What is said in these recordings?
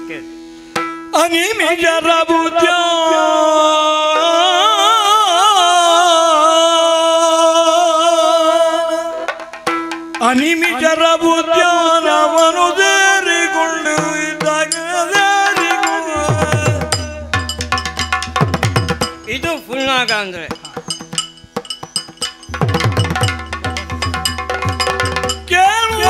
ಕೇಳಿ ಅನಿಮಿಜರ ಬುದ್ಧ ಅನಿಮಿಜರ ಬುದ್ಧಾನವನು ದೇರಿಕೊಂಡು ಇದ್ದಾಗ ದೇರಿಕೊಂಡು ಇದು ಪುಲ್ನಾಗ ಅಂದ್ರೆ ಕೇಳುವ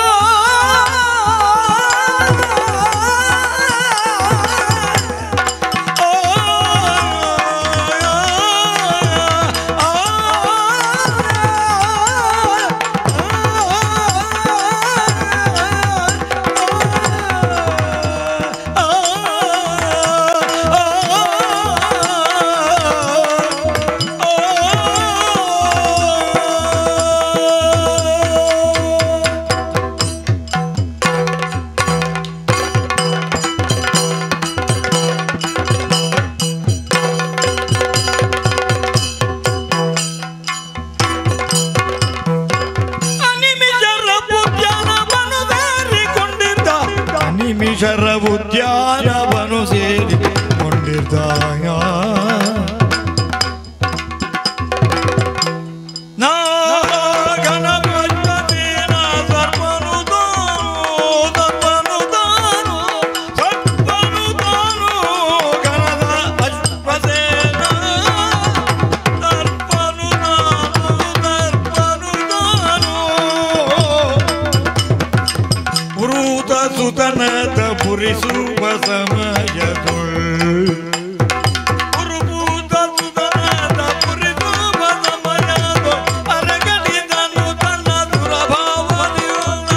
ಅನಿಮಿಷರ ಉದ್ಯಾನವನು ಸೇರಿಕೊಂಡಿದ್ದ ಅನಿಮಿಷರ ಉದ್ಯಾನವನು ಸೇರಿಕೊಂಡಿದ್ದ ನಾಗನಪಂಚಮೇನ ಸರ್ವನು ತಾನು ಸರ್ವನು ತಾನು ಸರ್ವನು ತಾನು ಗಣದ ಅಶ್ವಸೇನ ದರ್ಪನು ನಾನು ದರ್ಪನು ನಾನು ಪುರೂತ ಸುತನದ ಪುರಿಸುವ ಸಮಯದೊಳ್ ಪುರುಭೂತ ಸುತನದ ಪುರಿಸುವ ಸಮಯದೊಳ್ ಅರಗಲಿದನು ತನ್ನ ದುರಭಾವದಿಯುಳ್ಳ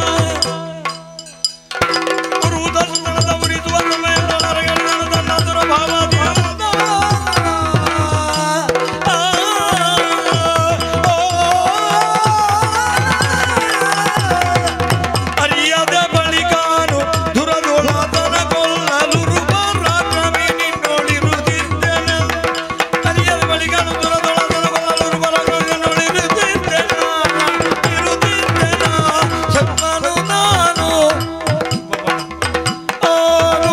ಪುರೂತ ಸುತನದ ಪುರಿಸುವ ಸಮಯದೊಳ್ ಅರಗಲಿದನು ತನ್ನ ದುರಭಾವದಿಯುಳ್ಳ ಅರಿಯದ ಬಳಿಗಾನು ದುರದೊಳತನ ಕೊಲ್ಲಲು ರುಬರಾಕ್ರಮಿ ನಿನ್ನೊಳಿರುತ್ತಿದ್ದೆನ ಅರಿಯದ ಬಳಿಗಾನು ದುರದೊಳತನ ಕೊಲ್ಲಲು ರುಬರಾಕ್ರಮಿ ನಿನ್ನೊಳಿರುತ್ತಿದ್ದೆನ ಇರುತ್ತಿದ್ದೆನ ಸತ್ತನು ನಾನು ಆನು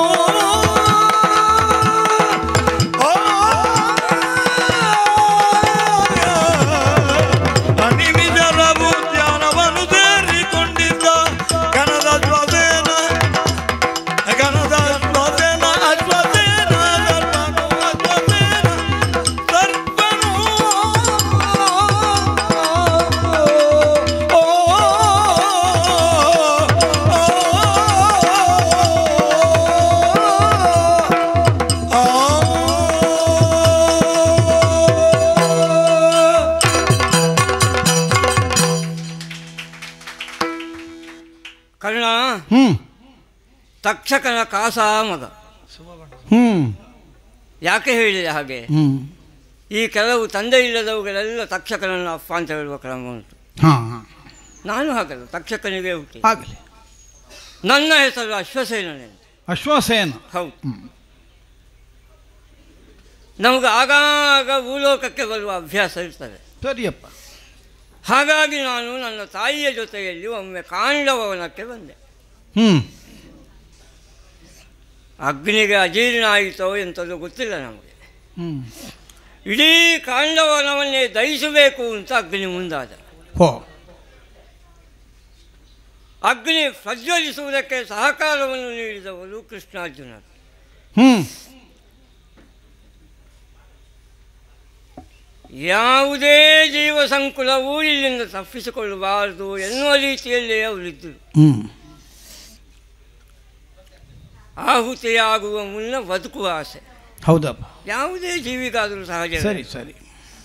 ಅನಿಮಿಜರ ಉದ್ಯಾನವನ್ನು ಸೇರಿಕೊಂಡಿದ್ದ ಕಣದ ಶ್ವಸೇನ ಕಣದ ಶ್ವಸೇನ ಅಶ್ವಸೇನ ದರ್ಪನು ಅಶ್ವಸೇನ ದರ್ಪನು ಓ ಕರ್ಣ ಹ್ಮ್ ತಕ್ಷಕನ ಕಾಸ ಮಗ ಹ್ಮ್ ಯಾಕೆ ಹೇಳಿದೆ ಹಾಗೆ ಹ್ಮ್ ಈ ಕೆಲವು ತಂದೆ ಇಲ್ಲದವುಗಳೆಲ್ಲ ತಕ್ಷಕನನ್ನು ಅಪ್ಪ ಅಂತ ಹೇಳುವ ಕ್ರಮ ಉಂಟು ಹಾ ಹಾ ನಾನು ಹಾಗಲ್ಲ ತಕ್ಷಕನಿಗೆ ಹುಟ್ಟಿ ಆಗಲಿ ನನ್ನ ಹೆಸರು ಅಶ್ವಸೇನನೆ ಅಂತ. ಅಶ್ವಸೇನ ಹೌದು ನಮಗೆ ಆಗಾಗ ಭೂಲೋಕಕ್ಕೆ ಬರುವ ಅಭ್ಯಾಸ ಇರ್ತದೆ ಸರಿಯಪ್ಪ ಹಾಗಾಗಿ ನಾನು ನನ್ನ ತಾಯಿಯ ಜೊತೆಯಲ್ಲಿ ಒಮ್ಮೆ ಕಾಂಡವನಕ್ಕೆ ಬಂದೆ ಹ್ಮ್ ಅಗ್ನಿಗೆ ಅಜೀರ್ಣ ಆಯಿತೋ ಎಂಥದ್ದು ಗೊತ್ತಿಲ್ಲ ನಮಗೆ ಹ್ಮ್ ಇಡೀ ಕಾಂಡವನವನ್ನೇ ದಹಿಸಬೇಕು ಅಂತ ಅಗ್ನಿ ಮುಂದಾದ ಹೋ ಅಗ್ನಿ ಪ್ರಜ್ವಲಿಸುವುದಕ್ಕೆ ಸಹಕಾರವನ್ನು ನೀಡಿದವರು ಕೃಷ್ಣಾರ್ಜುನರು ಹ್ಮ್ ಯಾವುದೇ ಜೀವ ಸಂಕುಲವೂ ಇಲ್ಲಿಂದ ತಪ್ಪಿಸಿಕೊಳ್ಳಬಾರದು ಎನ್ನುವ ರೀತಿಯಲ್ಲೇ ಅವರಿದ್ದರು ಹ್ಮ್ ಆಹುತಿಯಾಗುವ ಮುನ್ನ ಬದುಕುವ ಆಸೆ ಹೌದಪ್ಪ ಯಾವುದೇ ಜೀವಿಗಾದರೂ ಸಹಜ ಸರಿ ಸರಿ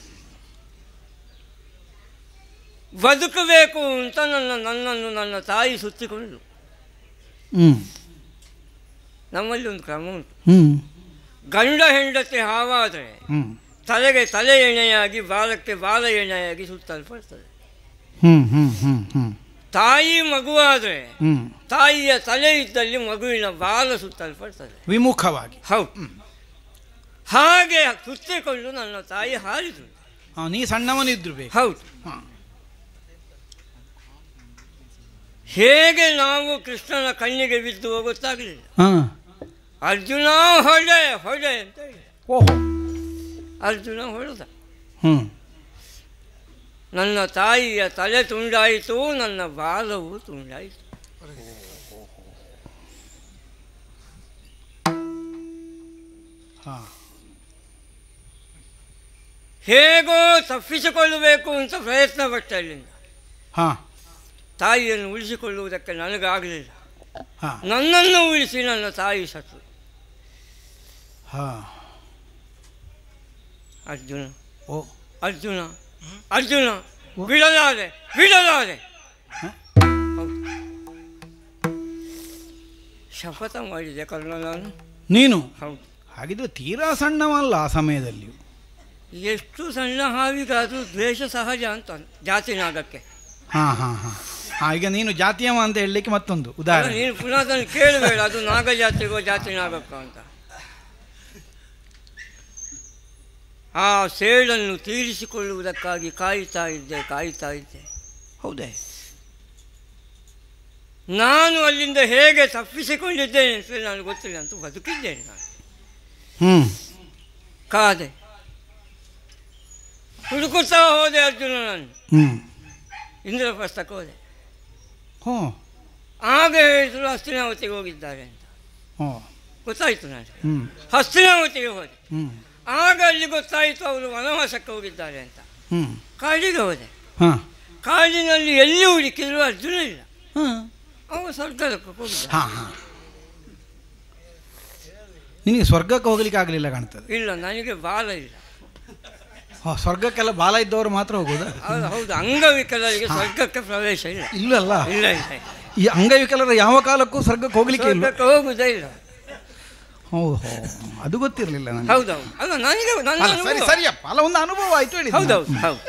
ಬದುಕಬೇಕು ಅಂತ ನನ್ನ ನನ್ನನ್ನು ನನ್ನ ತಾಯಿ ಸುತ್ತಿಕೊಂಡು ಹ್ಮ್ ನಮ್ಮಲ್ಲಿ ಒಂದು ಕ್ರಮ ಉಂಟು ಹ್ಮ್ ಗಂಡ ಹೆಂಡತಿ ಹಾವಾದರೆ ಹ್ಮ್ ತಲೆಗೆ ತಲೆ ಎಣ್ಣೆಯಾಗಿ ಬಾಲಕ್ಕೆ ಬಾಲ ಎಣ್ಣೆಯಾಗಿ ಸುತ್ತಲ್ಪಡ್ತದೆ ಹ್ಮ್ ಹ್ಮ್ ಹ್ಮ್ ಹ್ಮ್ ತಾಯಿ ಮಗುವಾದರೆ ಹ್ಮ್ ತಾಯಿಯ ತಲೆ ಇದ್ದಲ್ಲಿ ಮಗುವಿನ ಬಾಲ ಸುತ್ತಲ್ಪಡ್ತದೆ ವಿಮುಖವಾಗಿ ಹೌದು ಹಾಗೆ ಸುತ್ತಿಕೊಂಡು ನನ್ನ ತಾಯಿ ಹಾರಿತು ಆ, ನೀ ಸಣ್ಣವನಿದ್ರು ಬೇಕು ಹೌದು ಹಾ. ಹೇಗೆ ನಾವು ಕೃಷ್ಣನ ಕಣ್ಣಿಗೆ ಬಿದ್ದು ಗೊತ್ತಾಗಲಿಲ್ಲ ಹಾ ಅರ್ಜುನ ಹೊಡೆ ಹೊಡೆ ಅಂತ ಹೇಳಿ ಓಹೋ ಅರ್ಜುನ ಹೊಡೆದ ಹ್ಞೂ ನನ್ನ ತಾಯಿಯ ತಲೆ ತುಂಡಾಯಿತು ನನ್ನ ಬಾಲವು ತುಂಡಾಯಿತು ಹಾಂ ಹೇಗೋ ತಪ್ಪಿಸಿಕೊಳ್ಳಬೇಕು ಅಂತ ಪ್ರಯತ್ನ ಪಟ್ಟ ಅಲ್ಲಿಂದ ಹಾಂ ತಾಯಿಯನ್ನು ಉಳಿಸಿಕೊಳ್ಳುವುದಕ್ಕೆ ನನಗಾಗಲಿಲ್ಲ ಹಾಂ ನನ್ನನ್ನು ಉಳಿಸಿ ನನ್ನ ತಾಯಿ ಸತ್ತು ಹಾಂ ಅರ್ಜುನ ಓ ಅರ್ಜುನ ಅರ್ಜುನ ಬಿಡಲಾರೆ ಬಿಡಲಾರೆ ಹ? ಹೌದು. ಶಪಥ ಮಾಡಿದೆ ಕರ್ಣ ನಾನು ನೀನು ಹೌದು ಹಾಗಿದ್ರೆ ತೀರಾ ಸಣ್ಣವಲ್ಲ ಆ ಸಮಯದಲ್ಲಿ ಎಷ್ಟು ಸಣ್ಣ ಹಾವಿಗಾದರೂ ದ್ವೇಷ ಸಹಜ ಅಂತ ಜಾತಿ ನಾಗಕ್ಕೆ ಹಾಂ ಹಾಂ ಹಾಂ ಹಾಂ ಈಗ ನೀನು ಜಾತಿಯವ ಅಂತ ಹೇಳಲಿಕ್ಕೆ ಮತ್ತೊಂದು ಅಲ್ಲ, ಉದಾಹರಣೆ ನೀನು ಪುನಃ ಅದನ್ನು ಕೇಳಬೇಡ ಅದು ನಾಗ ಜಾತಿಗೋ ಜಾತಿ ನಾಗಕ್ಕೋ ಅಂತ ಆ ಸೇಡನ್ನು ತೀರಿಸಿಕೊಳ್ಳುವುದಕ್ಕಾಗಿ ಕಾಯುತ್ತಾ ಇದ್ದೆ ಕಾಯುತ್ತಾ ಇದ್ದೆ ಹೌದೇ ನಾನು ಅಲ್ಲಿಂದ ಹೇಗೆ ತಪ್ಪಿಸಿಕೊಂಡಿದ್ದೇನೆ ಅಂತ ನನಗೆ ಗೊತ್ತಿಲ್ಲ ಅಂತ ಬದುಕಿದ್ದೇನೆ ನಾನು ಹ್ಞೂ ಕಾದೆ ಹುಡುಕುತ್ತಾ ಹೋದೆ ಅರ್ಜುನ ನಾನು ಹ್ಞೂ ಇಂದ್ರಪ್ರಸ್ಥಕ್ಕೆ ಹೋದೆ ಹೋ ಆಗ ಹೇಳಿದ್ರು ಹಸ್ತಿನಾವತಿಗೆ ಹೋಗಿದ್ದಾರೆ ಅಂತ ಹೋ ಗೊತ್ತಾಯಿತು ನನಗೆ ಹ್ಞೂ ಹಸ್ತಿನಾವತಿಗೆ ಹೋದೆ ಹ್ಞೂ ಆಗ ಅಲ್ಲಿ ಗೊತ್ತಾಯಿತು ಅವರು ವನವಾಸಕ್ಕೆ ಹೋಗಿದ್ದಾರೆ ಅಂತ ಹ್ಞೂ ಕಾಡಿಗೆ ಹೋದೆ ಹಾಂ ಕಾಡಿನಲ್ಲಿ ಎಲ್ಲಿ ಹುಡುಕಿದ್ರು ಅರ್ಜುನ ಇಲ್ಲ ಹಾಂ ಅವ ಸ್ವರ್ಗಕ್ಕೆ ಹೋಗಿದ್ದ ಹಾಂ ಹಾಂ ನಿನಗೆ ಸ್ವರ್ಗಕ್ಕೆ ಹೋಗ್ಲಿಕ್ಕೆ ಆಗಲಿಲ್ಲ ಕಾಣ್ತದೆ ಇಲ್ಲ ನನಗೆ ಬಾಲ ಇಲ್ಲ ಹೋ ಸ್ವರ್ಗಕ್ಕೆಲ್ಲ ಬಾಲ ಇದ್ದವರು ಮಾತ್ರ ಹೋಗೋದಾ ಹೌದು ಹೌದು ಅಂಗವಿಕಲರಿಗೆ ಸ್ವರ್ಗಕ್ಕೆ ಪ್ರವೇಶ ಇಲ್ಲ ಇಲ್ಲಲ್ಲ ಇಲ್ಲ ಇಲ್ಲ ಇಲ್ಲ. ಈ ಅಂಗವಿಕಲರ ಯಾವ ಕಾಲಕ್ಕೂ ಸ್ವರ್ಗಕ್ಕೆ ಹೋಗ್ಲಿಕ್ಕೆ ಇಲ್ಲ ಸ್ವರ್ಗಕ್ಕೆ ಹೋಗುವುದೇ ಇಲ್ಲ ಹೌದು ಹೋ ಅದು ಗೊತ್ತಿರಲಿಲ್ಲ ನನಗೆ ಹೌದೌದು ಅಲ್ಲ ನನಗೆ ನನ್ನ ಅಲ್ಲ ಸರಿ ಅನುಭವ. ಸರಿಯಪ್ಪ ಅಲ್ಲ ಒಂದು ಅನುಭವ ಆಯ್ತು ಹೇಳಿ ಹೌದೌದು ಹೌದು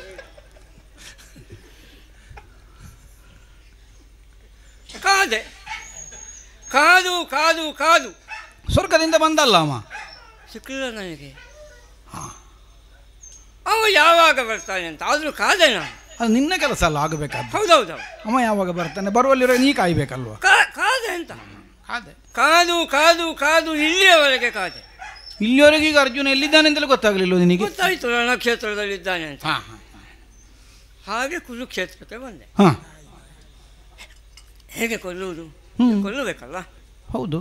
ಕಾದೆ ಕಾದು ಕಾದು ಕಾದು ಸ್ವರ್ಗದಿಂದ ಬಂದಲ್ಲ ಅವ ಸಿಕ್ಕಲಿಲ್ಲ ನನಗೆ ಹಾ. ಅವ ಯಾವಾಗ ಬರ್ತಾನೆ ಅಂತ ಆದರೂ ಕಾದೆ ನಾನು ಅದು ನಿನ್ನ ಕೆಲಸ ಅಲ್ಲ ಆಗಬೇಕಾದ್ದು ಹೌದೌದು ಅವ ಯಾವಾಗ ಬರ್ತಾನೆ ಬರುವಲ್ಲಿರೋ ನೀ ಕಾಯ್ಬೇಕಲ್ವ ಕಾ- ಕಾದೆ ಅಂತ ಅದೇ ಕಾದು ಕಾದು ಕಾದು ಇಲ್ಲಿಯವರೆಗೆ ಕಾದೆ ಇಲ್ಲಿವರೆಗೆ ಈಗ ಅರ್ಜುನ ಎಲ್ಲಿದ್ದಾನೆ ಅಂತಲೇ ಗೊತ್ತಾಗಲಿಲ್ಲ ನಿನಗೆ ಗೊತ್ತಾಯ್ತು ರಣಕ್ಷೇತ್ರದಲ್ಲಿದ್ದಾನೆ ಅಂತ ಹಾಂ ಹಾಗೆ ಕುರುಕ್ಷೇತ್ರಕ್ಕೆ ಬಂದೆ ಹಾಂ ಹೇಗೆ ಕೊಲ್ಲುವುದು ಹ್ಮ್. ಕೊಲ್ಲಬೇಕಲ್ಲ ಹೌದು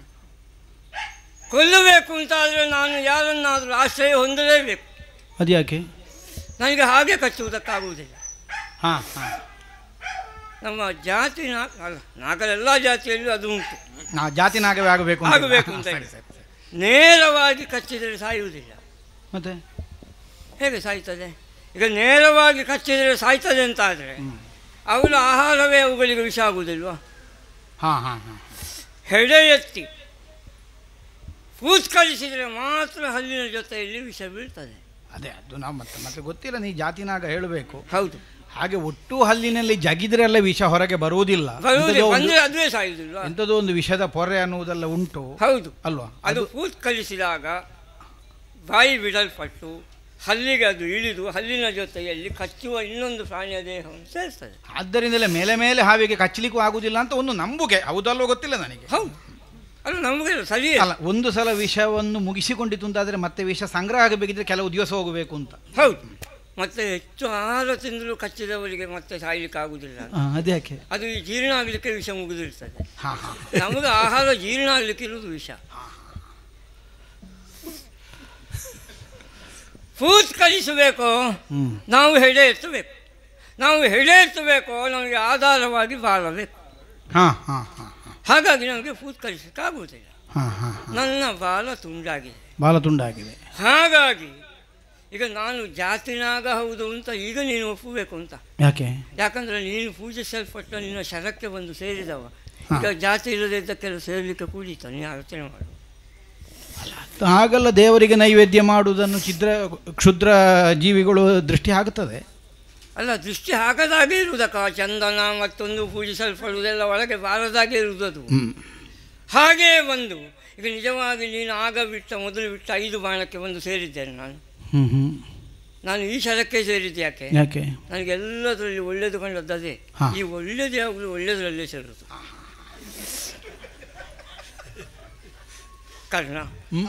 ಕೊಲ್ಲಬೇಕು ಅಂತಾದರೆ ನಾನು ಯಾರನ್ನಾದರೂ ಆಶ್ರಯ ಹೊಂದಲೇಬೇಕು ಅದು ಯಾಕೆ ನನಗೆ ಹಾಗೆ ಕಚ್ಚುವುದಕ್ಕಾಗುವುದಿಲ್ಲ ಹಾಂ ಹಾಂ ನಮ್ಮ ಜಾತಿ ನಾಗ ಅಲ್ಲ ನಾಗರೆಲ್ಲ ಜಾತಿಯಲ್ಲೂ ಅದು ಉಂಟು ನಾ ಜಾತಿ ನಾಗವೇ ಆಗಬೇಕು ಅಂತ ಆಗಬೇಕು ಹಾ, ಅಂತ ಸರಿ, ಇಲ್ಲ. ಸರಿ, ಸರಿ. ನೇರವಾಗಿ ಕಚ್ಚಿದರೆ ಸಾಯುವುದಿಲ್ಲ ಮತ್ತೆ ಹೇಗೆ ಸಾಯ್ತದೆ ಈಗ ನೇರವಾಗಿ ಕಚ್ಚಿದರೆ ಸಾಯ್ತದೆ ಅಂತ ಆದರೆ ಅವರ ಆಹಾರವೇ ಅವುಗಳಿಗೆ ವಿಷ ಆಗುವುದಿಲ್ವಾ ಹಾಂ ಹಾಂ ಹಾಂ ಹೆಡೆ ಎತ್ತಿ ಕೂತ್ಕಳಿಸಿದರೆ ಮಾತ್ರ ಹಲ್ಲಿನ ಜೊತೆಯಲ್ಲಿ ವಿಷ ಬೀಳ್ತದೆ ಅದೇ ಅದು ನಾವು ಮತ್ತೆ ಮತ್ತೆ ಗೊತ್ತಿಲ್ಲ ನೀ ಜಾತಿನಾಗ ಹೇಳಬೇಕು ಹೌದು ಹಾಗೆ ಒಟ್ಟು ಹಲ್ಲಿನಲ್ಲಿ ಜಗಿದ್ರೆ ಎಲ್ಲ ವಿಷ ಹೊರಗೆ ಬರುವುದಿಲ್ಲ ಬರುವುದಿಲ್ಲ ಎಂಥದೋ ಒಂದು- ಬಂದರೆ ಅದುವೇ ಸಾಯುವುದಿಲ್ವಾ ಎಂಥದೋ ಒಂದು ವಿಷದ ಪೊರೆ ಅನ್ನುವುದೆಲ್ಲ ಉಂಟು ಹೌದು ಅಲ್ವಾ ಅದು ಅದು ಕೂತ್ಕಳಿಸಿದಾಗ ಬಾಯಿ ಬಿಡಲ್ಪಟ್ಟು ಹಲ್ಲಿಗೆ ಅದು ಇಳಿದು ಹಲ್ಲಿನ ಜೊತೆಯಲ್ಲಿ ಕಚ್ಚುವ ಇನ್ನೊಂದು ಪ್ರಾಣಿಯ ದೇಹವನ್ನು ಸೇರ್ತದೆ ಆದ್ದರಿಂದಲೇ ಮೇಲೆ ಮೇಲೆ ಹಾವಿಗೆ ಕಚ್ಚಲಿಕ್ಕೂ ಆಗುದಿಲ್ಲ ಅಂತ ಒಂದು ನಂಬುಗೆ ಹೌದಲ್ವೋ ಗೊತ್ತಿಲ್ಲ ನನಗೆ ಹೌದು ಅದು ನಮಗೆ ಸರಿ ಅಲ್ಲ ಒಂದು ಸಲ ವಿಷವನ್ನು ಮುಗಿಸಿಕೊಂಡಿತು ಅಂತಾದ್ರೆ ಮತ್ತೆ ವಿಷ ಸಂಗ್ರಹ ಆಗಬೇಕಿದ್ರೆ ಕೆಲವು ದಿವಸ ಹೋಗಬೇಕು ಅಂತ ಹೌದು ಮತ್ತೆ ಹೆಚ್ಚು ಆಹಾರ ತಿಂದರೂ ಕಚ್ಚಿದವರಿಗೆ ಮತ್ತೆ ಸಾಯ್ಲಿಕ್ಕೆ ಆಗುವುದಿಲ್ಲ ಅದೇ ಯಾಕೆ ಅದು ಈ ಜೀರ್ಣ ಆಗಲಿಕ್ಕೆ ವಿಷ ಮುಗಿದಿರ್ತದೆ ಹಾ ಹಾ ನಮಗೆ ಆಹಾರ ಜೀರ್ಣ ಆಗಲಿಕ್ಕೆ ಇರುವುದು ವಿಷ ಫೂತ್ ಕಲಿಸಬೇಕು ಹ್ಮ್ ನಾವು ಹೆಡೆ ಎತ್ತಬೇಕು ನಾವು ಹೆಡೆ ಎತ್ತಬೇಕು ನಮಗೆ ಆಧಾರವಾಗಿ ಬಾಳಬೇಕು ಹಾ ಹಾ ಹಾ ಹಾ ಹಾಗಾಗಿ ನಮಗೆ ಫೂತ್ ಕಲಿಸಲಿಕ್ಕೆ ಆಗುವುದಿಲ್ಲ ಹಾ ಹಾ ನನ್ನ ಬಾಲ ತುಂಡಾಗಿದೆ ಬಾಲ ತುಂಡಾಗಿದೆ ಹಾಗಾಗಿ ಈಗ ನಾನು ಜಾತಿನಾಗ ಹೌದು ಅಂತ ಈಗ ನೀನು ಒಪ್ಪಬೇಕು ಅಂತ ಯಾಕೆ ಯಾಕಂದರೆ ನೀನು ಪೂಜಿಸಲ್ಪಟ್ಟ ನಿನ್ನ ಶರಕ್ಕೆ ಬಂದು ಸೇರಿದವ ಹಾ. ಈಗ ಜಾತಿ ಇಲ್ಲದೆ ಇದ್ದಕ್ಕೆಲ್ಲ ಸೇರಲಿಕ್ಕೆ ಕೂಡಿತ ನೀನು ಆಲೋಚನೆ ಮಾಡು ಹಾಗಲ್ಲ ದೇವರಿಗೆ ನೈವೇದ್ಯ ಮಾಡುವುದನ್ನು ಛಿದ್ರ ಕ್ಷುದ್ರ ಜೀವಿಗಳು ದೃಷ್ಟಿ ಹಾಕುತ್ತದೆ ಅಲ್ಲ ದೃಷ್ಟಿ ಹಾಕದಾಗೆ ಇರುವುದಕ್ಕ ಚಂದನ ಮತ್ತೊಂದು ಪೂಜಿಸಲ್ಪಡುವುದೆಲ್ಲ ಒಳಗೆ ಬಾರದಾಗೆ ಇರುವುದದು ಹ್ಮ್ ಹಾಗೇ ಬಂದು ಈಗ ನಿಜವಾಗಿ ನೀನು ಆಗ ಬಿಟ್ಟ ಮೊದಲು ಬಿಟ್ಟ ಐದು ಬಾಣಕ್ಕೆ ಬಂದು ಸೇರಿದ್ದೇನೆ ನಾನು ಹ್ಮ್ ಹ್ಮ್ ನಾನು ಈ ಶರಕ್ಕೆ ಸೇರಿದ್ದೆ ಯಾಕೆ ಯಾಕೆ ನನಗೆ ಎಲ್ಲದರಲ್ಲಿ ಒಳ್ಳೆಯದು ಕಂಡದ್ದು ಅದೇ ಹಾ. ಈ ಒಳ್ಳೆಯದು ಯಾವಾಗಲೂ ಒಳ್ಳೆಯದರಲ್ಲೇ ಸೇರೋದು ಕರ್ಣ ಹ್ಮ್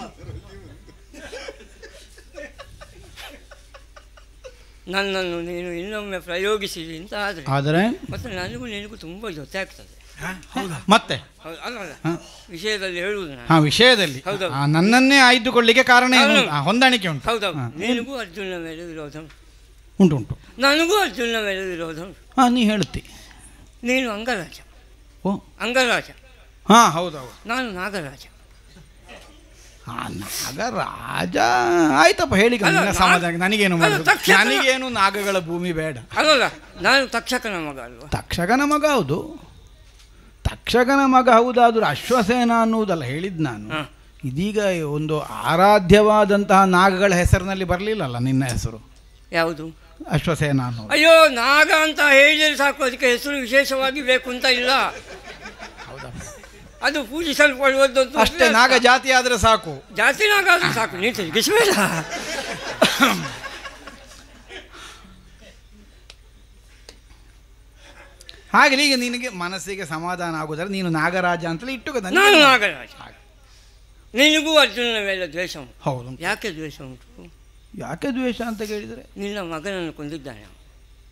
ನನ್ನನ್ನು ನೀನು ಇನ್ನೊಮ್ಮೆ ಪ್ರಯೋಗಿಸಿದಿ ಅಂತ ಆದರೆ ಆದರೆ ಮತ್ತು ನನಗೂ ನಿನಗೂ ತುಂಬ ಜೊತೆ ಆಗ್ತದೆ ಮತ್ತೆ ಹೌದು ಅಲ್ಲ ಅಲ್ಲ ಹ. ವಿಷಯದಲ್ಲಿ ಹೇಳುವುದು ನಾನು ಹಾ ವಿಷಯದಲ್ಲಿ ಹೌದೌದು. ಆ, ನನ್ನನ್ನೇ ಆಯ್ದುಕೊಳ್ಳಿಕ್ಕೆ ಕಾರಣ ಏನು ಹೌದು. ಆ, ಹೊಂದಾಣಿಕೆ ಉಂಟು ಹೌದೌದು ಹಾ. ನಿನಗೂ ಅರ್ಜುನ ಮೇಲೆ ವಿರೋಧ ಉಂಟು. ಉಂಟು ಉಂಟು ನನಗೂ ಅರ್ಜುನ ಮೇಲೆ ವಿರೋಧ ಉಂಟು. ಹಾ ನೀ ಹೇಳುತ್ತಿ ನೀನು ಅಂಗರಾಜ ಓ ಅಂಗರಾಜ ಹಾ ಹೌದೌದು ನಾನು ನಾಗರಾಜ ಆ ನಾಗರಾಜ ಆಯ್ತಪ್ಪ ಹೇಳಿ ಅಲ್ಲ, ನಿನ್ನ ನಾಗ- ಸಮಾಧಾನ ನನಗೇನು ಅಲ್ಲ, ಮಾಡೋದು ತಕ್ಷಣ- ನನಗೇನು ನಾಗಗಳ ಭೂಮಿ ಬೇಡ ಅಲ್ಲಲ್ಲ ನಾನು ತಕ್ಷಕನ ಮಗ ಅಲ್ವಾ ತಕ್ಷಕನ ಮಗ ಹೌದು ತಕ್ಷಕನ ಮಗ ಹೌದಾದ್ರೂ ಅಶ್ವಸೇನ ಅನ್ನುವುದಲ್ಲ ಹೇಳಿದ್ ನಾನು ಹ. ಇದೀಗ ಒಂದು ಆರಾಧ್ಯವಾದಂತಹ ನಾಗಗಳ ಹೆಸರಿನಲ್ಲಿ ಬರಲಿಲ್ಲಲ್ಲ ನಿನ್ನ ಹೆಸರು ಯಾವುದು ಅಶ್ವಸೇನ ಅನ್ನೋದು ಅಯ್ಯೋ ನಾಗ ಅಂತ ಹೇಳಿದ್ರೆ ಸಾಕು ಅದಕ್ಕೆ ಹೆಸರು ವಿಶೇಷವಾಗಿ ಬೇಕು ಅಂತ ಇಲ್ಲ ಅದು ಪೂಜಿಸಲ್ಪಡುವಂಥದ್ದು ಅಷ್ಟೇ ನಾಗ ಜಾತಿ ಆದ್ರೆ ಸಾಕು ಜಾತಿ ನಾಗ ಆದ್ರೂ ಸಾಕು ನೀನು ತಿರುಗಿಸಬೇಡ ಹಾಗಲಿ ಈಗ ನಿನಗೆ ಮನಸ್ಸಿಗೆ ಸಮಾಧಾನ ಆಗುದಾದ್ರೆ ನೀನು ನಾಗರಾಜ ಅಂತಲೇ ಇಟ್ಟು ನಾನು ನಾಗರಾಜ ನಿನಗೂ ಅರ್ಜುನನ ಮೇಲೆ ದ್ವೇಷ ಉಂಟು ಹೌದು ಯಾಕೆ ದ್ವೇಷ ಉಂಟು ಯಾಕೆ ದ್ವೇಷ ಅಂತ ಕೇಳಿದರೆ ನಿನ್ನ ಮಗನನ್ನು ಕೊಂದಿದ್ದಾನೆ ಅವನು.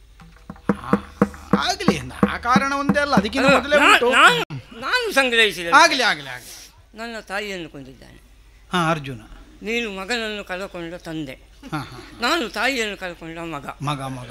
ಆಗಲಿ ಆ ಕಾರಣ ಒಂದೇ ಅಲ್ಲ ಅದಕ್ಕಿಂತ ಅಲ್ಲ, ಮೊದಲೇ ನಾ- ಉಂಟು ನಾನು ನಾನು ಸಂಗ್ರಹಿಸಿದೆ ಆಗಲಿ ಆಗಲಿ ಆಗಲಿ ನನ್ನ ತಾಯಿಯನ್ನು ಕೊಂದಿದ್ದಾನೆ ಹಾ ಅರ್ಜುನ ನೀನು ಮಗನನ್ನು ಕಳಕೊಂಡ ತಂದೆ ಹಾ ಹಾ ನಾನು ತಾಯಿಯನ್ನು ಕಳ್ಕೊಂಡ ಮಗ ಮಗ ಮಗ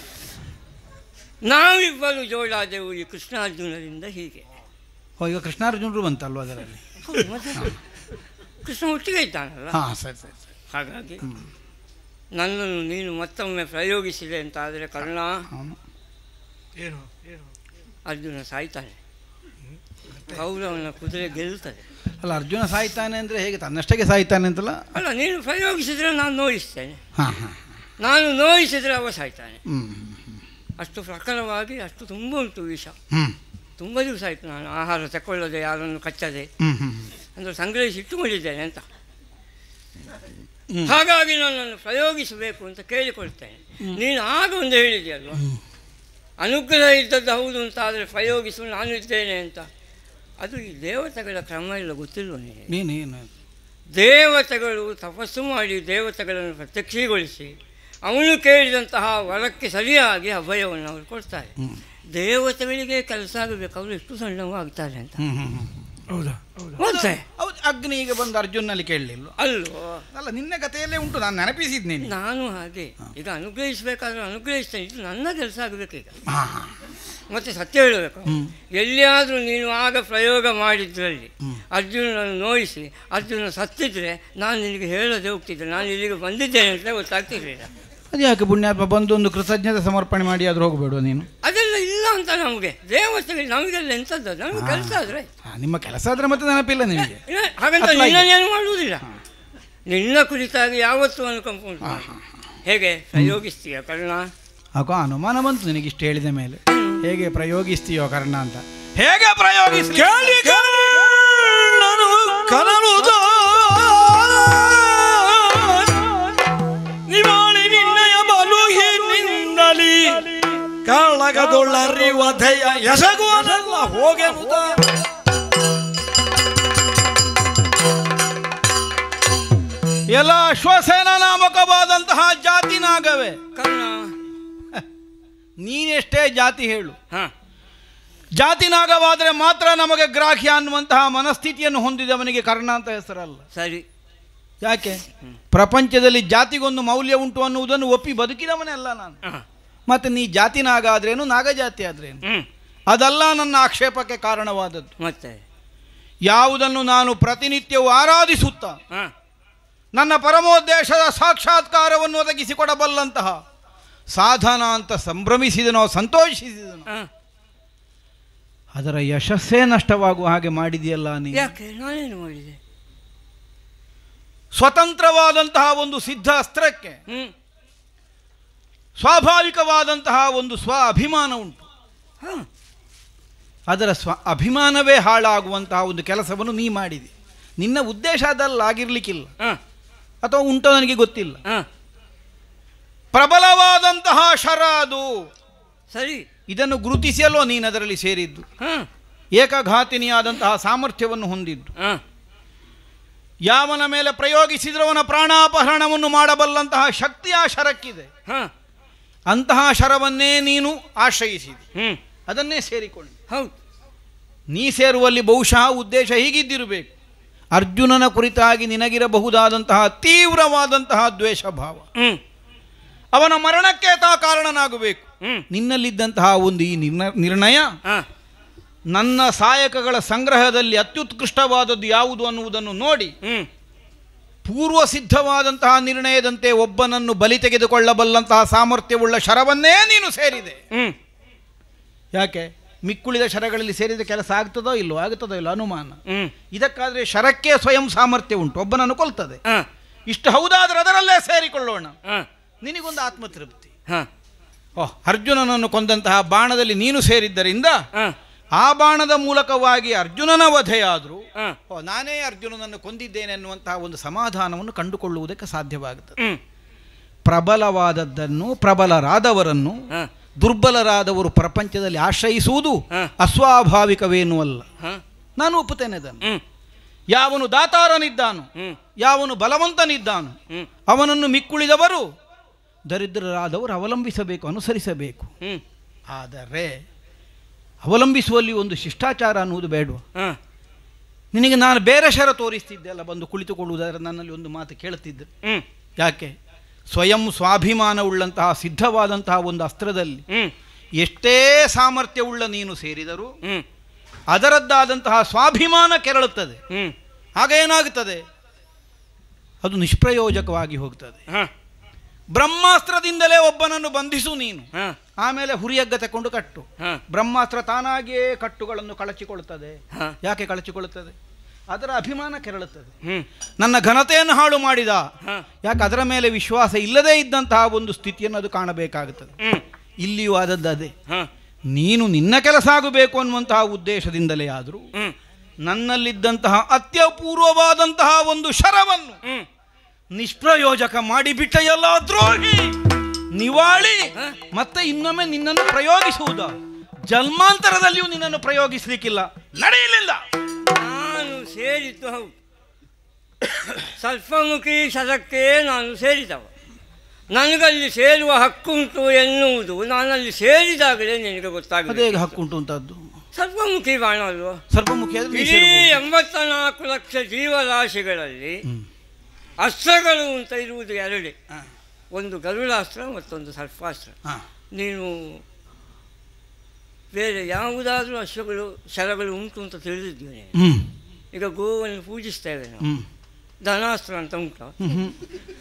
ನಾವಿಬ್ಬರು ಜೋಡಾದೆವು ಈ ಕೃಷ್ಣಾರ್ಜುನರಿಂದ ಹೀಗೆ ಓ ಈಗ ಕೃಷ್ಣಾರ್ಜುನರು ಬಂತಲ್ವ ಅದರಲ್ಲಿ ಹೌದು, ಮತ್ತೆ? ಕೃಷ್ಣ ಒಟ್ಟಿಗೆ ಇದ್ದಾನಲ್ಲ ಹಾ ಸರಿ ಸರಿ ಸರಿ ಹಾಗಾಗಿ ನನ್ನನ್ನು ನೀನು ಮತ್ತೊಮ್ಮೆ ಪ್ರಯೋಗಿಸಿದೆ ಅಂತ ಆದರೆ ಕರ್ಣ ಅವನು ಏನು ಏನು ಅರ್ಜುನ ಸಾಯ್ತಾನೆ ಕೌರವನ ಕುದುರೆ ಗೆಲ್ಲುತ್ತದೆ ಅಲ್ಲ ಅರ್ಜುನ ಸಾಯ್ತಾನೆ ಅಂದರೆ ಹೇಗೆ ತನ್ನಷ್ಟಕ್ಕೆ ಸಾಯ್ತಾನೆ ಅಂತಲ್ಲ ಅಲ್ಲ ನೀನು ಪ್ರಯೋಗಿಸಿದ್ರೆ ನಾನು ನೋಯಿಸ್ತೇನೆ ಹಾ ಹಾ ನಾನು ನೋಯಿಸಿದ್ರೆ ಅವ ಸಾಯ್ತಾನೆ ಹ್ಮ್ ಅಷ್ಟು ಪ್ರಖರವಾಗಿ ಅಷ್ಟು ತುಂಬ ಉಂಟು ವಿಷ ಹ್ಮ್ ತುಂಬ ದಿವಸ ಆಯಿತು ನಾನು ಆಹಾರ ತಗೊಳ್ಳದೆ ಯಾರನ್ನು ಕಚ್ಚದೆ ಹ್ಮ್ ಹ್ಮ್ ಅಂದರೆ ಸಂಗ್ರಹಿಸಿ ಇಟ್ಟುಕೊಂಡಿದ್ದೇನೆ ಅಂತ ಹ್ಮ್. ಹಾಗಾಗಿ ನನ್ನನ್ನು ಪ್ರಯೋಗಿಸಬೇಕು ಅಂತ ಕೇಳಿಕೊಳ್ತೇನೆ ನೀನು ಆಗ ಒಂದು ಹೇಳಿದೆಯಲ್ವ ಅನುಗ್ರಹ ಇದ್ದದ್ದು ಹೌದು ಅಂತ ಆದರೆ ಪ್ರಯೋಗಿಸು ನಾನು ಇದ್ದೇನೆ ಅಂತ ಅದು ಈ ದೇವತೆಗಳ ಕ್ರಮ ಇಲ್ಲ ಗೊತ್ತಿಲ್ವ ನಿನಗೆ ನೀನೇನು ದೇವತೆಗಳು ತಪಸ್ಸು ಮಾಡಿ ದೇವತೆಗಳನ್ನು ಪ್ರತ್ಯಕ್ಷೀಗೊಳಿಸಿ ಅವನು ಕೇಳಿದಂತಹ ವರಕ್ಕೆ ಸರಿಯಾಗಿ ಅಭಯವನ್ನು ಅವರು ಕೊಡ್ತಾರೆ ಹ್ಮ್. ದೇವತೆಗಳಿಗೆ ಕೆಲಸ ಆಗಬೇಕು ಅವರು ಎಷ್ಟು ಸಣ್ಣವೂ ಆಗ್ತಾರೆ ಅಂತ ಹ್ಮ್ ಹ್ಮ್ ಹ್ಮ್ ಹೌದಾ ಹೌದಾ ಮತ್ತೆ ಹೌದು ಅಗ್ನಿ ಈಗ ಬಂದು ಅರ್ಜುನಲ್ಲಿ ಕೇಳಲಿಲ್ಲ ಅಲ್ವೋ ಅಲ್ಲ ನಿನ್ನ ಕಥೆಯಲ್ಲೇ ಉಂಟು ನಾನು ನೆನಪಿಸಿದ್ ನೀನು ನಾನು ಹಾಗೆ ಈಗ ಅನುಗ್ರಹಿಸಬೇಕಾದ್ರೆ ಅನುಗ್ರಹಿಸ್ತೇನೆ ಇದು ನನ್ನ ಕೆಲಸ ಆಗಬೇಕೀಗ ಹಾ ಹಾ ಮತ್ತೆ ಸತ್ಯ ಹೇಳಬೇಕು ಹ್ಮ್. ಎಲ್ಲಿಯಾದರೂ ನೀನು ಆಗ ಪ್ರಯೋಗ ಮಾಡಿದ್ರಲ್ಲಿ ಹ್ಮ್. ಅರ್ಜುನನನ್ನು ನೋಯಿಸಿ ಅರ್ಜುನ ಸತ್ತಿದ್ರೆ ನಾನು ನಿನಗೆ ಹೇಳದೆ ಹೋಗ್ತಿದ್ದೆ ನಾನು ಇಲ್ಲಿಗೆ ಬಂದಿದ್ದೇನೆ ಅಂತ ಗೊತ್ತಾಗ್ತಿರ್ಲಿಲ್ಲ ಅದು ಯಾಕೆ ಪುಣ್ಯಾತ್ಮ ಬಂದು ಒಂದು ಕೃತಜ್ಞತೆ ಸಮರ್ಪಣೆ ಮಾಡಿ ಆದ್ರೂ ಹೋಗಬೇಡ ನೀನು ಅದೆಲ್ಲ ಇಲ್ಲ ಅಂತ ನಮಗೆ ದೇವತೆಗಳು ನಮಗೆಲ್ಲ ಎಂಥದ್ದು ನಮಗೆ ಕೆಲಸ ಆದರೆ ಆ, ನಿಮ್ಮ ಕೆಲಸ ಆದ್ರೆ ಮತ್ತೆ ನೆನಪಿಲ್ಲ ನಿಮಗೆ ಹಾಗಂತ ಅತ್ಲಾಗಿ. ನಿನ್ನನ್ನೇನು ಮಾಡುವುದಿಲ್ಲ ನಿನ್ನ ಕುರಿತಾಗಿ ಯಾವತ್ತೂ ಅನುಕಂಪ ಉಂಟು ನನಗೆ. ಹೇಗೆ ಪ್ರಯೋಗಿಸ್ತೀಯ ಕರ್ಣ ಆಗ ಅನುಮಾನ ಬಂತು ನಿನಗೆ ಇಷ್ಟು ಹೇಳಿದ ಮೇಲೆ ಹೇಗೆ ಪ್ರಯೋಗಿಸ್ತೀಯೋ ಕರ್ಣ ಅಂತ ಹೇಗೆ ಪ್ರಯೋಗಿಸ್ ಕೇಳಿ ಕರ್ಣನು ಕನನುದ ನಿವಾಳಿ ನಿನ್ನಯ ಬಲು ಹಿನ್ನಿಂದಲಿ ಕಾಳಗದೊಳ್ಳರಿವಧೆಯ ಎಸಗುವನೆಲ್ಲ ಹೋಗೆನುದ ಎಲ್ಲ ಅಶ್ವಸೇನ ನಾಮಕವಾದಂತಹ ಜಾತಿ ನಾಗವೇ ಕರ್ಣ ನೀನೆಷ್ಟೇ ಜಾತಿ ಹೇಳು ಹಾಂ ಜಾತಿ ನಾಗವಾದರೆ ಮಾತ್ರ ನಮಗೆ ಗ್ರಾಹ್ಯ ಅನ್ನುವಂತಹ ಮನಸ್ಥಿತಿಯನ್ನು ಹೊಂದಿದವನಿಗೆ ಕರ್ಣ ಅಂತ ಹೆಸರಲ್ಲ ಸರಿ ಯಾಕೆ ಪ್ರಪಂಚದಲ್ಲಿ ಜಾತಿಗೊಂದು ಮೌಲ್ಯ ಉಂಟು ಅನ್ನುವುದನ್ನು ಒಪ್ಪಿ ಬದುಕಿದವನೇ ಅಲ್ಲ ನಾನು ಹಾಂ ಮತ್ತೆ ನೀ ಜಾತಿ ನಾಗ ಆದ್ರೇನು ನಾಗಜಾತಿ ಆದ್ರೇನು ಹ್ಞೂ ಅದಲ್ಲ ನನ್ನ ಆಕ್ಷೇಪಕ್ಕೆ ಕಾರಣವಾದದ್ದು ಮತ್ತೆ ಯಾವುದನ್ನು ನಾನು ಪ್ರತಿನಿತ್ಯವೂ ಆರಾಧಿಸುತ್ತಾ ಹಾಂ ನನ್ನ ಪರಮೋದ್ದೇಶದ ಸಾಕ್ಷಾತ್ಕಾರವನ್ನು ಒದಗಿಸಿಕೊಡಬಲ್ಲಂತಹ ಸಾಧನ ಅಂತ ಸಂಭ್ರಮಿಸಿದನೋ ಸಂತೋಷಿಸಿದನೋ ಹಾಂ ಅದರ ಯಶಸ್ಸೇ ನಷ್ಟವಾಗುವ ಹಾಗೆ ಮಾಡಿದೆಯಲ್ಲ ನೀ ಯಾಕೆ ನಾನೇನು ಮಾಡಿದೆ ಸ್ವತಂತ್ರವಾದಂತಹ ಒಂದು ಸಿದ್ಧ ಅಸ್ತ್ರಕ್ಕೆ ಹ್ಞೂ ಸ್ವಾಭಾವಿಕವಾದಂತಹ ಒಂದು ಸ್ವ ಅಭಿಮಾನ ಉಂಟು ಹಾಂ ಅದರ ಸ್ವ ಅಭಿಮಾನವೇ ಹಾಳಾಗುವಂತಹ ಒಂದು ಕೆಲಸವನ್ನು ನೀ ಮಾಡಿದೆ ನಿನ್ನ ಉದ್ದೇಶ ಅದಲ್ಲಾಗಿರ್ಲಿಕ್ಕಿಲ್ಲ ಹಾಂ ಅಥವಾ ಉಂಟೋ ನನಗೆ ಗೊತ್ತಿಲ್ಲ ಹಾಂ ಪ್ರಬಲವಾದಂತಹ ಶರ ಅದು ಸರಿ ಇದನ್ನು ಗುರುತಿಸಲೋ ನೀನು ಅದರಲ್ಲಿ ಸೇರಿದ್ದು ಹಾಂ ಏಕಘಾತಿನಿಯಾದಂತಹ ಸಾಮರ್ಥ್ಯವನ್ನು ಹೊಂದಿದ್ದು ಹಾಂ ಯಾವನ ಮೇಲೆ ಪ್ರಯೋಗಿಸಿದ್ರೆ ಅವನ ಪ್ರಾಣಾಪಹರಣವನ್ನು ಮಾಡಬಲ್ಲಂತಹ ಶಕ್ತಿ ಆ ಶರಕ್ಕಿದೆ ಹಾ ಅಂತಹ ಶರವನ್ನೇ ನೀನು ಆಶ್ರಯಿಸಿದೆ ಹ್ಮ್ ಅದನ್ನೇ ಸೇರಿಕೊಳ್ಳಿ ಹೌದು ನೀ ಸೇರುವಲ್ಲಿ ಬಹುಶಃ ಉದ್ದೇಶ ಹೀಗಿದ್ದಿರಬೇಕು ಅರ್ಜುನನ ಕುರಿತಾಗಿ ನಿನಗಿರಬಹುದಾದಂತಹ ತೀವ್ರವಾದಂತಹ ದ್ವೇಷ ಭಾವ ಹ್ಮ್ ಅವನ ಮರಣಕ್ಕೆ ತಾ ಕಾರಣನಾಗಬೇಕು ಹ್ಮ್ ನಿನ್ನಲ್ಲಿದ್ದಂತಹ ಒಂದು ಈ ನಿರ್ಣ- ನಿರ್ಣಯ ಹಾ ನನ್ನ ಸಾಯಕಗಳ ಸಂಗ್ರಹದಲ್ಲಿ ಅತ್ಯುತ್ಕೃಷ್ಟವಾದದ್ದು ಯಾವುದು ಅನ್ನುವುದನ್ನು ನೋಡಿ ಹ್ಮ್ ಪೂರ್ವ ಸಿದ್ಧವಾದಂತಹ ನಿರ್ಣಯದಂತೆ ಒಬ್ಬನನ್ನು ಬಲಿ ತೆಗೆದುಕೊಳ್ಳಬಲ್ಲಂತಹ ಸಾಮರ್ಥ್ಯವುಳ್ಳ ಶರವನ್ನೇ ನೀನು ಸೇರಿದೆ ಹ್ಮ್ ಯಾಕೆ ಮಿಕ್ಕುಳಿದ ಶರಗಳಲ್ಲಿ ಸೇರಿದ ಕೆಲಸ ಆಗ್ತದೋ ಇಲ್ಲೋ ಆಗುತ್ತದೋ ಇಲ್ಲೋ ಅನುಮಾನ ಹ್ಮ್ ಇದಕ್ಕಾದರೆ ಶರಕ್ಕೆ ಸ್ವಯಂ ಸಾಮರ್ಥ್ಯ ಉಂಟು ಒಬ್ಬನನ್ನು ಕೊಲ್ತದೆ ಹಾ ಇಷ್ಟು ಹೌದಾದ್ರೆ ಅದರಲ್ಲೇ ಸೇರಿಕೊಳ್ಳೋಣ ಹಾ ನಿನಗೊಂದು ಆತ್ಮತೃಪ್ತಿ ಹಾ ಓಹ್ ಅರ್ಜುನನನ್ನು ಕೊಂದಂತಹ ಬಾಣದಲ್ಲಿ ನೀನು ಸೇರಿದ್ದರಿಂದ ಹಾ ಆ ಬಾಣದ ಮೂಲಕವಾಗಿ ಅರ್ಜುನನ ವಧೆಯಾದರೂ ಹಾ ಓ ನಾನೇ ಅರ್ಜುನನನ್ನು ಕೊಂದಿದ್ದೇನೆ ಅನ್ನುವಂತಹ ಒಂದು ಸಮಾಧಾನವನ್ನು ಕಂಡುಕೊಳ್ಳುವುದಕ್ಕೆ ಸಾಧ್ಯವಾಗುತ್ತದೆ ಹ್ಮ್ ಪ್ರಬಲವಾದದ್ದನ್ನು ಪ್ರಬಲರಾದವರನ್ನು ಹಾ ದುರ್ಬಲರಾದವರು ಪ್ರಪಂಚದಲ್ಲಿ ಆಶ್ರಯಿಸುವುದು ಹ. ಅಸ್ವಾಭಾವಿಕವೇನೂ ಅಲ್ಲ ಹಾ ನಾನು ಒಪ್ಪುತ್ತೇನೆ ಅದನ್ನು ಹ್ಮ್ ಯಾವನು ದಾತಾರನಿದ್ದಾನು ಹ್ಮ್ ಯಾವನು ಬಲವಂತನಿದ್ದಾನು ಹ್ಮ್ ಅವನನ್ನು ಮಿಕ್ಕುಳಿದವರು ದರಿದ್ರರಾದವರು ಅವಲಂಬಿಸಬೇಕು ಅನುಸರಿಸಬೇಕು ಹ್ಮ್ ಆದರೆ ಅವಲಂಬಿಸುವಲ್ಲಿ ಒಂದು ಶಿಷ್ಟಾಚಾರ ಅನ್ನುವುದು ಬೇಡವಾ ಹಾ ನಿನಗೆ ನಾನು ಬೇರೆ ಶರ ತೋರಿಸ್ತಿದ್ದೆ ಅಲ್ಲ ಬಂದು ಕುಳಿತುಕೊಳ್ಳುವುದಾದ್ರೆ ನನ್ನಲ್ಲಿ ಒಂದು ಮಾತು ಕೇಳುತ್ತಿದ್ದೆ ಹ್ಮ್ ಯಾಕೆ ಸ್ವಯಂ ಸ್ವಾಭಿಮಾನವುಳ್ಳಂತಹ ಸಿದ್ಧವಾದಂತಹ ಒಂದು ಅಸ್ತ್ರದಲ್ಲಿ ಹ್ಮ್ ಎಷ್ಟೇ ಸಾಮರ್ಥ್ಯವುಳ್ಳ ನೀನು ಸೇರಿದರೂ ಹ್ಮ್ ಅದರದ್ದಾದಂತಹ ಸ್ವಾಭಿಮಾನ ಕೆರಳುತ್ತದೆ ಹ್ಮ್ ಆಗ ಏನಾಗುತ್ತದೆ ಅದು ನಿಷ್ಪ್ರಯೋಜಕವಾಗಿ ಹೋಗ್ತದೆ ಹಾ ಬ್ರಹ್ಮಾಸ್ತ್ರದಿಂದಲೇ ಒಬ್ಬನನ್ನು ಬಂಧಿಸು ನೀನು ಹಾ ಆಮೇಲೆ ಹುರಿಯಗ್ಗ ತಕೊಂಡು ಕಟ್ಟು ಹಾ ಬ್ರಹ್ಮಾಸ್ತ್ರ ತಾನಾಗಿಯೇ ಕಟ್ಟುಗಳನ್ನು ಕಳಚಿಕೊಳ್ಳುತ್ತದೆ ಹಾ ಯಾಕೆ ಕಳಚಿಕೊಳ್ಳುತ್ತದೆ ಅದರ ಅಭಿಮಾನ ಕೆರಳುತ್ತದೆ ಹ್ಮ್ ನನ್ನ ಘನತೆಯನ್ನು ಹಾಳು ಮಾಡಿದ ಹಾ ಯಾಕೆ ಅದರ ಮೇಲೆ ವಿಶ್ವಾಸ ಇಲ್ಲದೇ ಇದ್ದಂತಹ ಒಂದು ಸ್ಥಿತಿಯನ್ನು ಅದು ಕಾಣಬೇಕಾಗುತ್ತದೆ ಹ್ಮ್ ಇಲ್ಲಿಯೂ ಆದದ್ದು ಅದೇ ಹಾ ನೀನು ನಿನ್ನ ಕೆಲಸ ಆಗಬೇಕು ಅನ್ನುವಂತಹ ಉದ್ದೇಶದಿಂದಲೇ ಆದರೂ ಹ್ಮ್ ನನ್ನಲ್ಲಿದ್ದಂತಹ ಅತ್ಯಪೂರ್ವವಾದಂತಹ ಒಂದು ಶರವನ್ನು ಹ್ಮ್ ನಿಷ್ಪ್ರಯೋಜಕ ಮಾಡಿಬಿಟ್ಟ ಎಲ್ಲ ದ್ರೋಹಿ ನಿವಾಳಿ ಹ? ಮತ್ತೆ ಇನ್ನೊಮ್ಮೆ ನಿನ್ನನ್ನು ಪ್ರಯೋಗಿಸುವುದ ಜನ್ಮಾಂತರದಲ್ಲಿಯೂ ನಿನ್ನನ್ನು ಪ್ರಯೋಗಿಸಲಿಕ್ಕಿಲ್ಲ ನಡೆಯಲಿಲ್ಲ ನಾನು ಸೇರಿದ್ದು ಹೌದು ಸ್ವಲ್ಪಮುಖಿ ಶರಕ್ಕೆ ನಾನು ಸೇರಿದವ ನನಗಲ್ಲಿ ಸೇರುವ ಹಕ್ಕುಂಟು ಎನ್ನುವುದು ನಾನಲ್ಲಿ ಸೇರಿದಾಗಲೇ ನಿನಗೆ ಅದೇ ಗೊತ್ತಾಗಿದೆ ಹಕ್ಕುಂಟು ಅಂತದ್ದು ಸ್ವಲ್ಪಮುಖಿ ಬಾಣ ಅಲ್ವಾ ಸ್ವಲ್ಪ ಮುಖ್ಯ ಆದ್ರೆ ನೀ ಇಡೀ ಸೇರ್ಬೋದು. ಎಂಬತ್ತ ನಾಲ್ಕು ಲಕ್ಷ ಜೀವರಾಶಿಗಳಲ್ಲಿ ಹ್ಮ್. ಅಸ್ತ್ರಗಳು ಅಂತ ಇರುವುದು ಎರಡೇ ಹ. ಒಂದು ಗರುಡಾಸ್ತ್ರ ಮತ್ತೊಂದು ಸರ್ಪಾಸ್ತ್ರ ಹ. ನೀನು ಬೇರೆ ಯಾವುದಾದ್ರೂ ಅಶ್ವಗಳು ಶರಗಳು ಉಂಟು ಅಂತ ತಿಳಿದಿದ್ದೇನೆ ಹ್ಮ್ ಈಗ ಗೋವನ್ನು ಪೂಜಿಸ್ತೇವೆ ನಾವು ಹ್ಮ್ ಧನಾಸ್ತ್ರ ಅಂತ ಉಂಟು ಹ್ಮ್ ಹ್ಮ್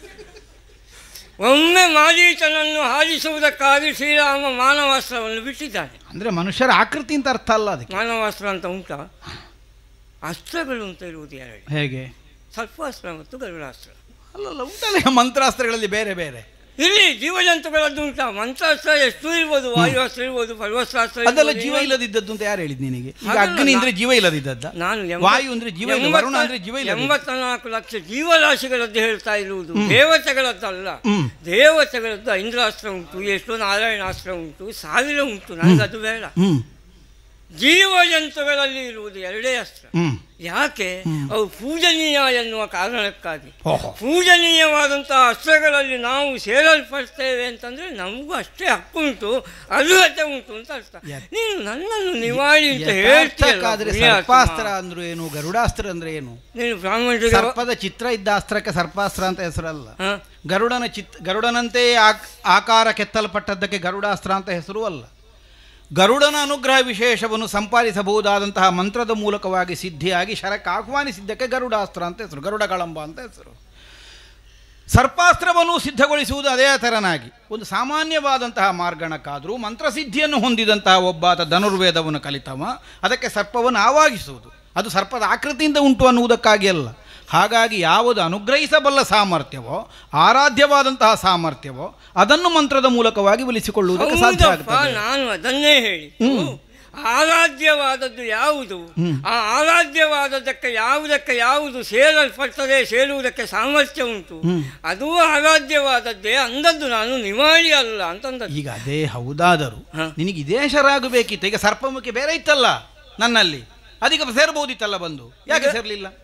ಒಮ್ಮೆ ಮಾರೀಚನನ್ನು ಹಾರಿಸುವುದಕ್ಕಾಗಿ ಶ್ರೀರಾಮ ಮಾನವಾಸ್ತ್ರವನ್ನು ಬಿಟ್ಟಿದ್ದಾನೆ ಅಂದ್ರೆ ಮನುಷ್ಯರ ಆಕೃತಿ ಅಂತ ಅರ್ಥ ಅಲ್ಲ ಅದಕ್ಕೆ ಮಾನವಾಸ್ತ್ರ ಅಂತ ಉಂಟ ಅಸ್ತ್ರಗಳು ಅಂತ ಇರುವುದು ಎರಡು ಹೇಗೆ ಸರ್ಪಾಸ್ತ್ರ ಮತ್ತು ಗರುಡಾಸ್ತ್ರ ಅಲ್ಲಲ್ಲ ಉಂಟಲ್ಲ ಮಂತ್ರಾಸ್ತ್ರಗಳಲ್ಲಿ ಬೇರೆ ಬೇರೆ ಇಲ್ಲಿ ಜೀವಜಂತುಗಳದ್ದು ಉಂಟ ಮಂತ್ರಾಸ್ತ್ರ ಎಷ್ಟು ಇರ್ಬೋದು ವಾಯುವಾಸ್ತ್ರ ಇರ್ಬೋದು ಪರ್ವಸ್ತ್ರಾಸ್ತ್ರ ಅದೆಲ್ಲ ಇರ್ಬೋದು, ಜೀವ ಇನ್ನೊಂದು- ಇಲ್ಲದಿದ್ದದ್ದು ಅಂತ ಯಾರು ಹೇಳಿದ್ ನಿನಗೆ ಈಗ ಹಾಗಲ್ಲ, ಅಗ್ನಿ ಅಂದ್ರೆ ನಾ- ಜೀವ ಇಲ್ಲದಿದ್ದದ್ದ ನಾನು ಎಂಬ- ವಾಯು ಅಂದ್ರೆ ಜೀವ ಇಲ್ಲ ವರುಣ ಅಂದ್ರೆ ಜೀವ ಇಲ್ಲ ಎಂಬತ್ತ ನಾಲ್ಕು ಲಕ್ಷ ಜೀವರಾಶಿಗಳದ್ದು ಹೇಳ್ತಾ ಇರುವುದು ದೇವತೆಗಳದ್ದಲ್ಲ ಹ್ಮ್. ದೇವತೆಗಳದ್ದು ಐಂದ್ರಾಸ್ತ್ರ ಉಂಟು ಎಷ್ಟು ನಾರಾಯಣಾಸ್ತ್ರ ಉಂಟು ಸಾವಿರ ಉಂಟು ನನಗೆ ಅದು ಬೇಡ ಹ್ಮ್ ಜೀವಜಂತುಗಳಲ್ಲಿ ಇರುವುದು ಎರಡೇ ಅಸ್ತ್ರ ಹ್ಮ್ ಯಾಕೆ ಅವು ಪೂಜನೀಯ ಎನ್ನುವ ಕಾರಣಕ್ಕಾಗಿ ಓಹೋ ಪೂಜನೀಯವಾದಂತಹ ಅಸ್ತ್ರಗಳಲ್ಲಿ ನಾವು ಸೇರಲ್ಪಡ್ತೇವೆ ಅಂತಂದ್ರೆ ನಮಗೂ ಅಷ್ಟೇ ಹಕ್ಕುಂಟು ಅರ್ಹತೆ ಉಂಟು ಅಂತ ಅರ್ಥ ಯತ್- ನೀನು ನನ್ನನ್ನು ನಿವಾಳಿ ಅಂತ ಹೇಳ್ತೀಯಲ್ಲ ಯಥಾರ್ಥಕ್ಕಾದ್ರೆ ಪುಣ್ಯಾತ್ಮ. ಸರ್ಪಾಸ್ತ್ರ ಅಂದ್ರೆ ಏನು ಗರುಡಾಸ್ತ್ರ ಅಂದ್ರೆ ಏನು ನೀನು ಬ್ರಾಹ್ಮಣರಿಗೆ ಸರ್ಪದ ಚಿತ್ರ ಇದ್ದ ಅಸ್ತ್ರಕ್ಕೆ ಸರ್ಪಾಸ್ತ್ರ ಅಂತ ಹೆಸರಲ್ಲ ಹ? ಗರುಡನ ಚಿತ್ ಗರುಡನಂತೆ ಆಕ್- ಆಕಾರ ಕೆತ್ತಲ್ಪಟ್ಟದ್ದಕ್ಕೆ ಗರುಡಾಸ್ತ್ರ ಅಂತ ಹೆಸರು ಅಲ್ಲ ಗರುಡನ ಅನುಗ್ರಹ ವಿಶೇಷವನ್ನು ಸಂಪಾದಿಸಬಹುದಾದಂತಹ ಮಂತ್ರದ ಮೂಲಕವಾಗಿ ಸಿದ್ಧಿಯಾಗಿ ಶರಕ್ಕೆ ಆಹ್ವಾನಿಸಿದ್ದಕ್ಕೆ ಗರುಡಾಸ್ತ್ರ ಅಂತ ಹೆಸರು ಗರುಡ ಕಳಂಬ ಅಂತ ಹೆಸರು ಸರ್ಪಾಸ್ತ್ರವನ್ನು ಸಿದ್ಧಗೊಳಿಸುವುದು ಅದೇ ತೆರನಾಗಿ ಒಂದು ಸಾಮಾನ್ಯವಾದಂತಹ ಮಾರ್ಗಣಕ್ಕಾದರೂ ಮಂತ್ರಸಿದ್ಧಿಯನ್ನು ಹೊಂದಿದಂತಹ ಒಬ್ಬಾತ ಧನುರ್ವೇದವನ್ನು ಕಲಿತವ ಅದಕ್ಕೆ ಸರ್ಪವನ್ನು ಆವಾಗಿಸುವುದು ಅದು ಸರ್ಪದ ಆಕೃತಿಯಿಂದ ಉಂಟು ಅನ್ನುವುದಕ್ಕಾಗಿ ಅಲ್ಲ ಹಾಗಾಗಿ ಯಾವುದು ಅನುಗ್ರಹಿಸಬಲ್ಲ ಸಾಮರ್ಥ್ಯವೋ ಆರಾಧ್ಯವಾದಂತಹ ಸಾಮರ್ಥ್ಯವೋ ಅದನ್ನು ಮಂತ್ರದ ಮೂಲಕವಾಗಿ ಒಲಿಸಿಕೊಳ್ಳುವುದಕ್ಕೆ ಸಾಧ್ಯ ಹೌದಪ್ಪ ಆಗ್ತದೆ ನಾನು ಅದನ್ನೇ ಹೇಳಿ ಆರಾಧ್ಯವಾದದ್ದು ಯಾವುದು ಆ ಆರಾಧ್ಯವಾದದ್ದಕ್ಕೆ ಯಾವುದಕ್ಕೆ ಯಾವುದು ಸೇರಲ್ಪಡ್ತದೆ ಸೇರುವುದಕ್ಕೆ ಸಾಮರ್ಥ್ಯ ಉಂಟು ಅದು ಆರಾಧ್ಯವಾದದ್ದೇ ಅಂದದ್ದು ನಾನು ನಿವಾಳಿ ಅಲ್ಲ ಅಂತಂದದ್ದು ಈಗ ಅದೇ ಹೌದಾದರೂ ಹ. ನಿನಗೆ ಇದೇ ಶರಾಗಬೇಕಿತ್ತು ಈಗ ಸರ್ಪಮುಖಿ ಬೇರೆ ಇತ್ತಲ್ಲ ನನ್ನಲ್ಲಿ ಅದಕ್ಕೆ ಸೇರ್ಬೋದಿತ್ತಲ್ಲ ಬಂದು ಯಾಕೆ ಸೇರಲಿಲ್ಲ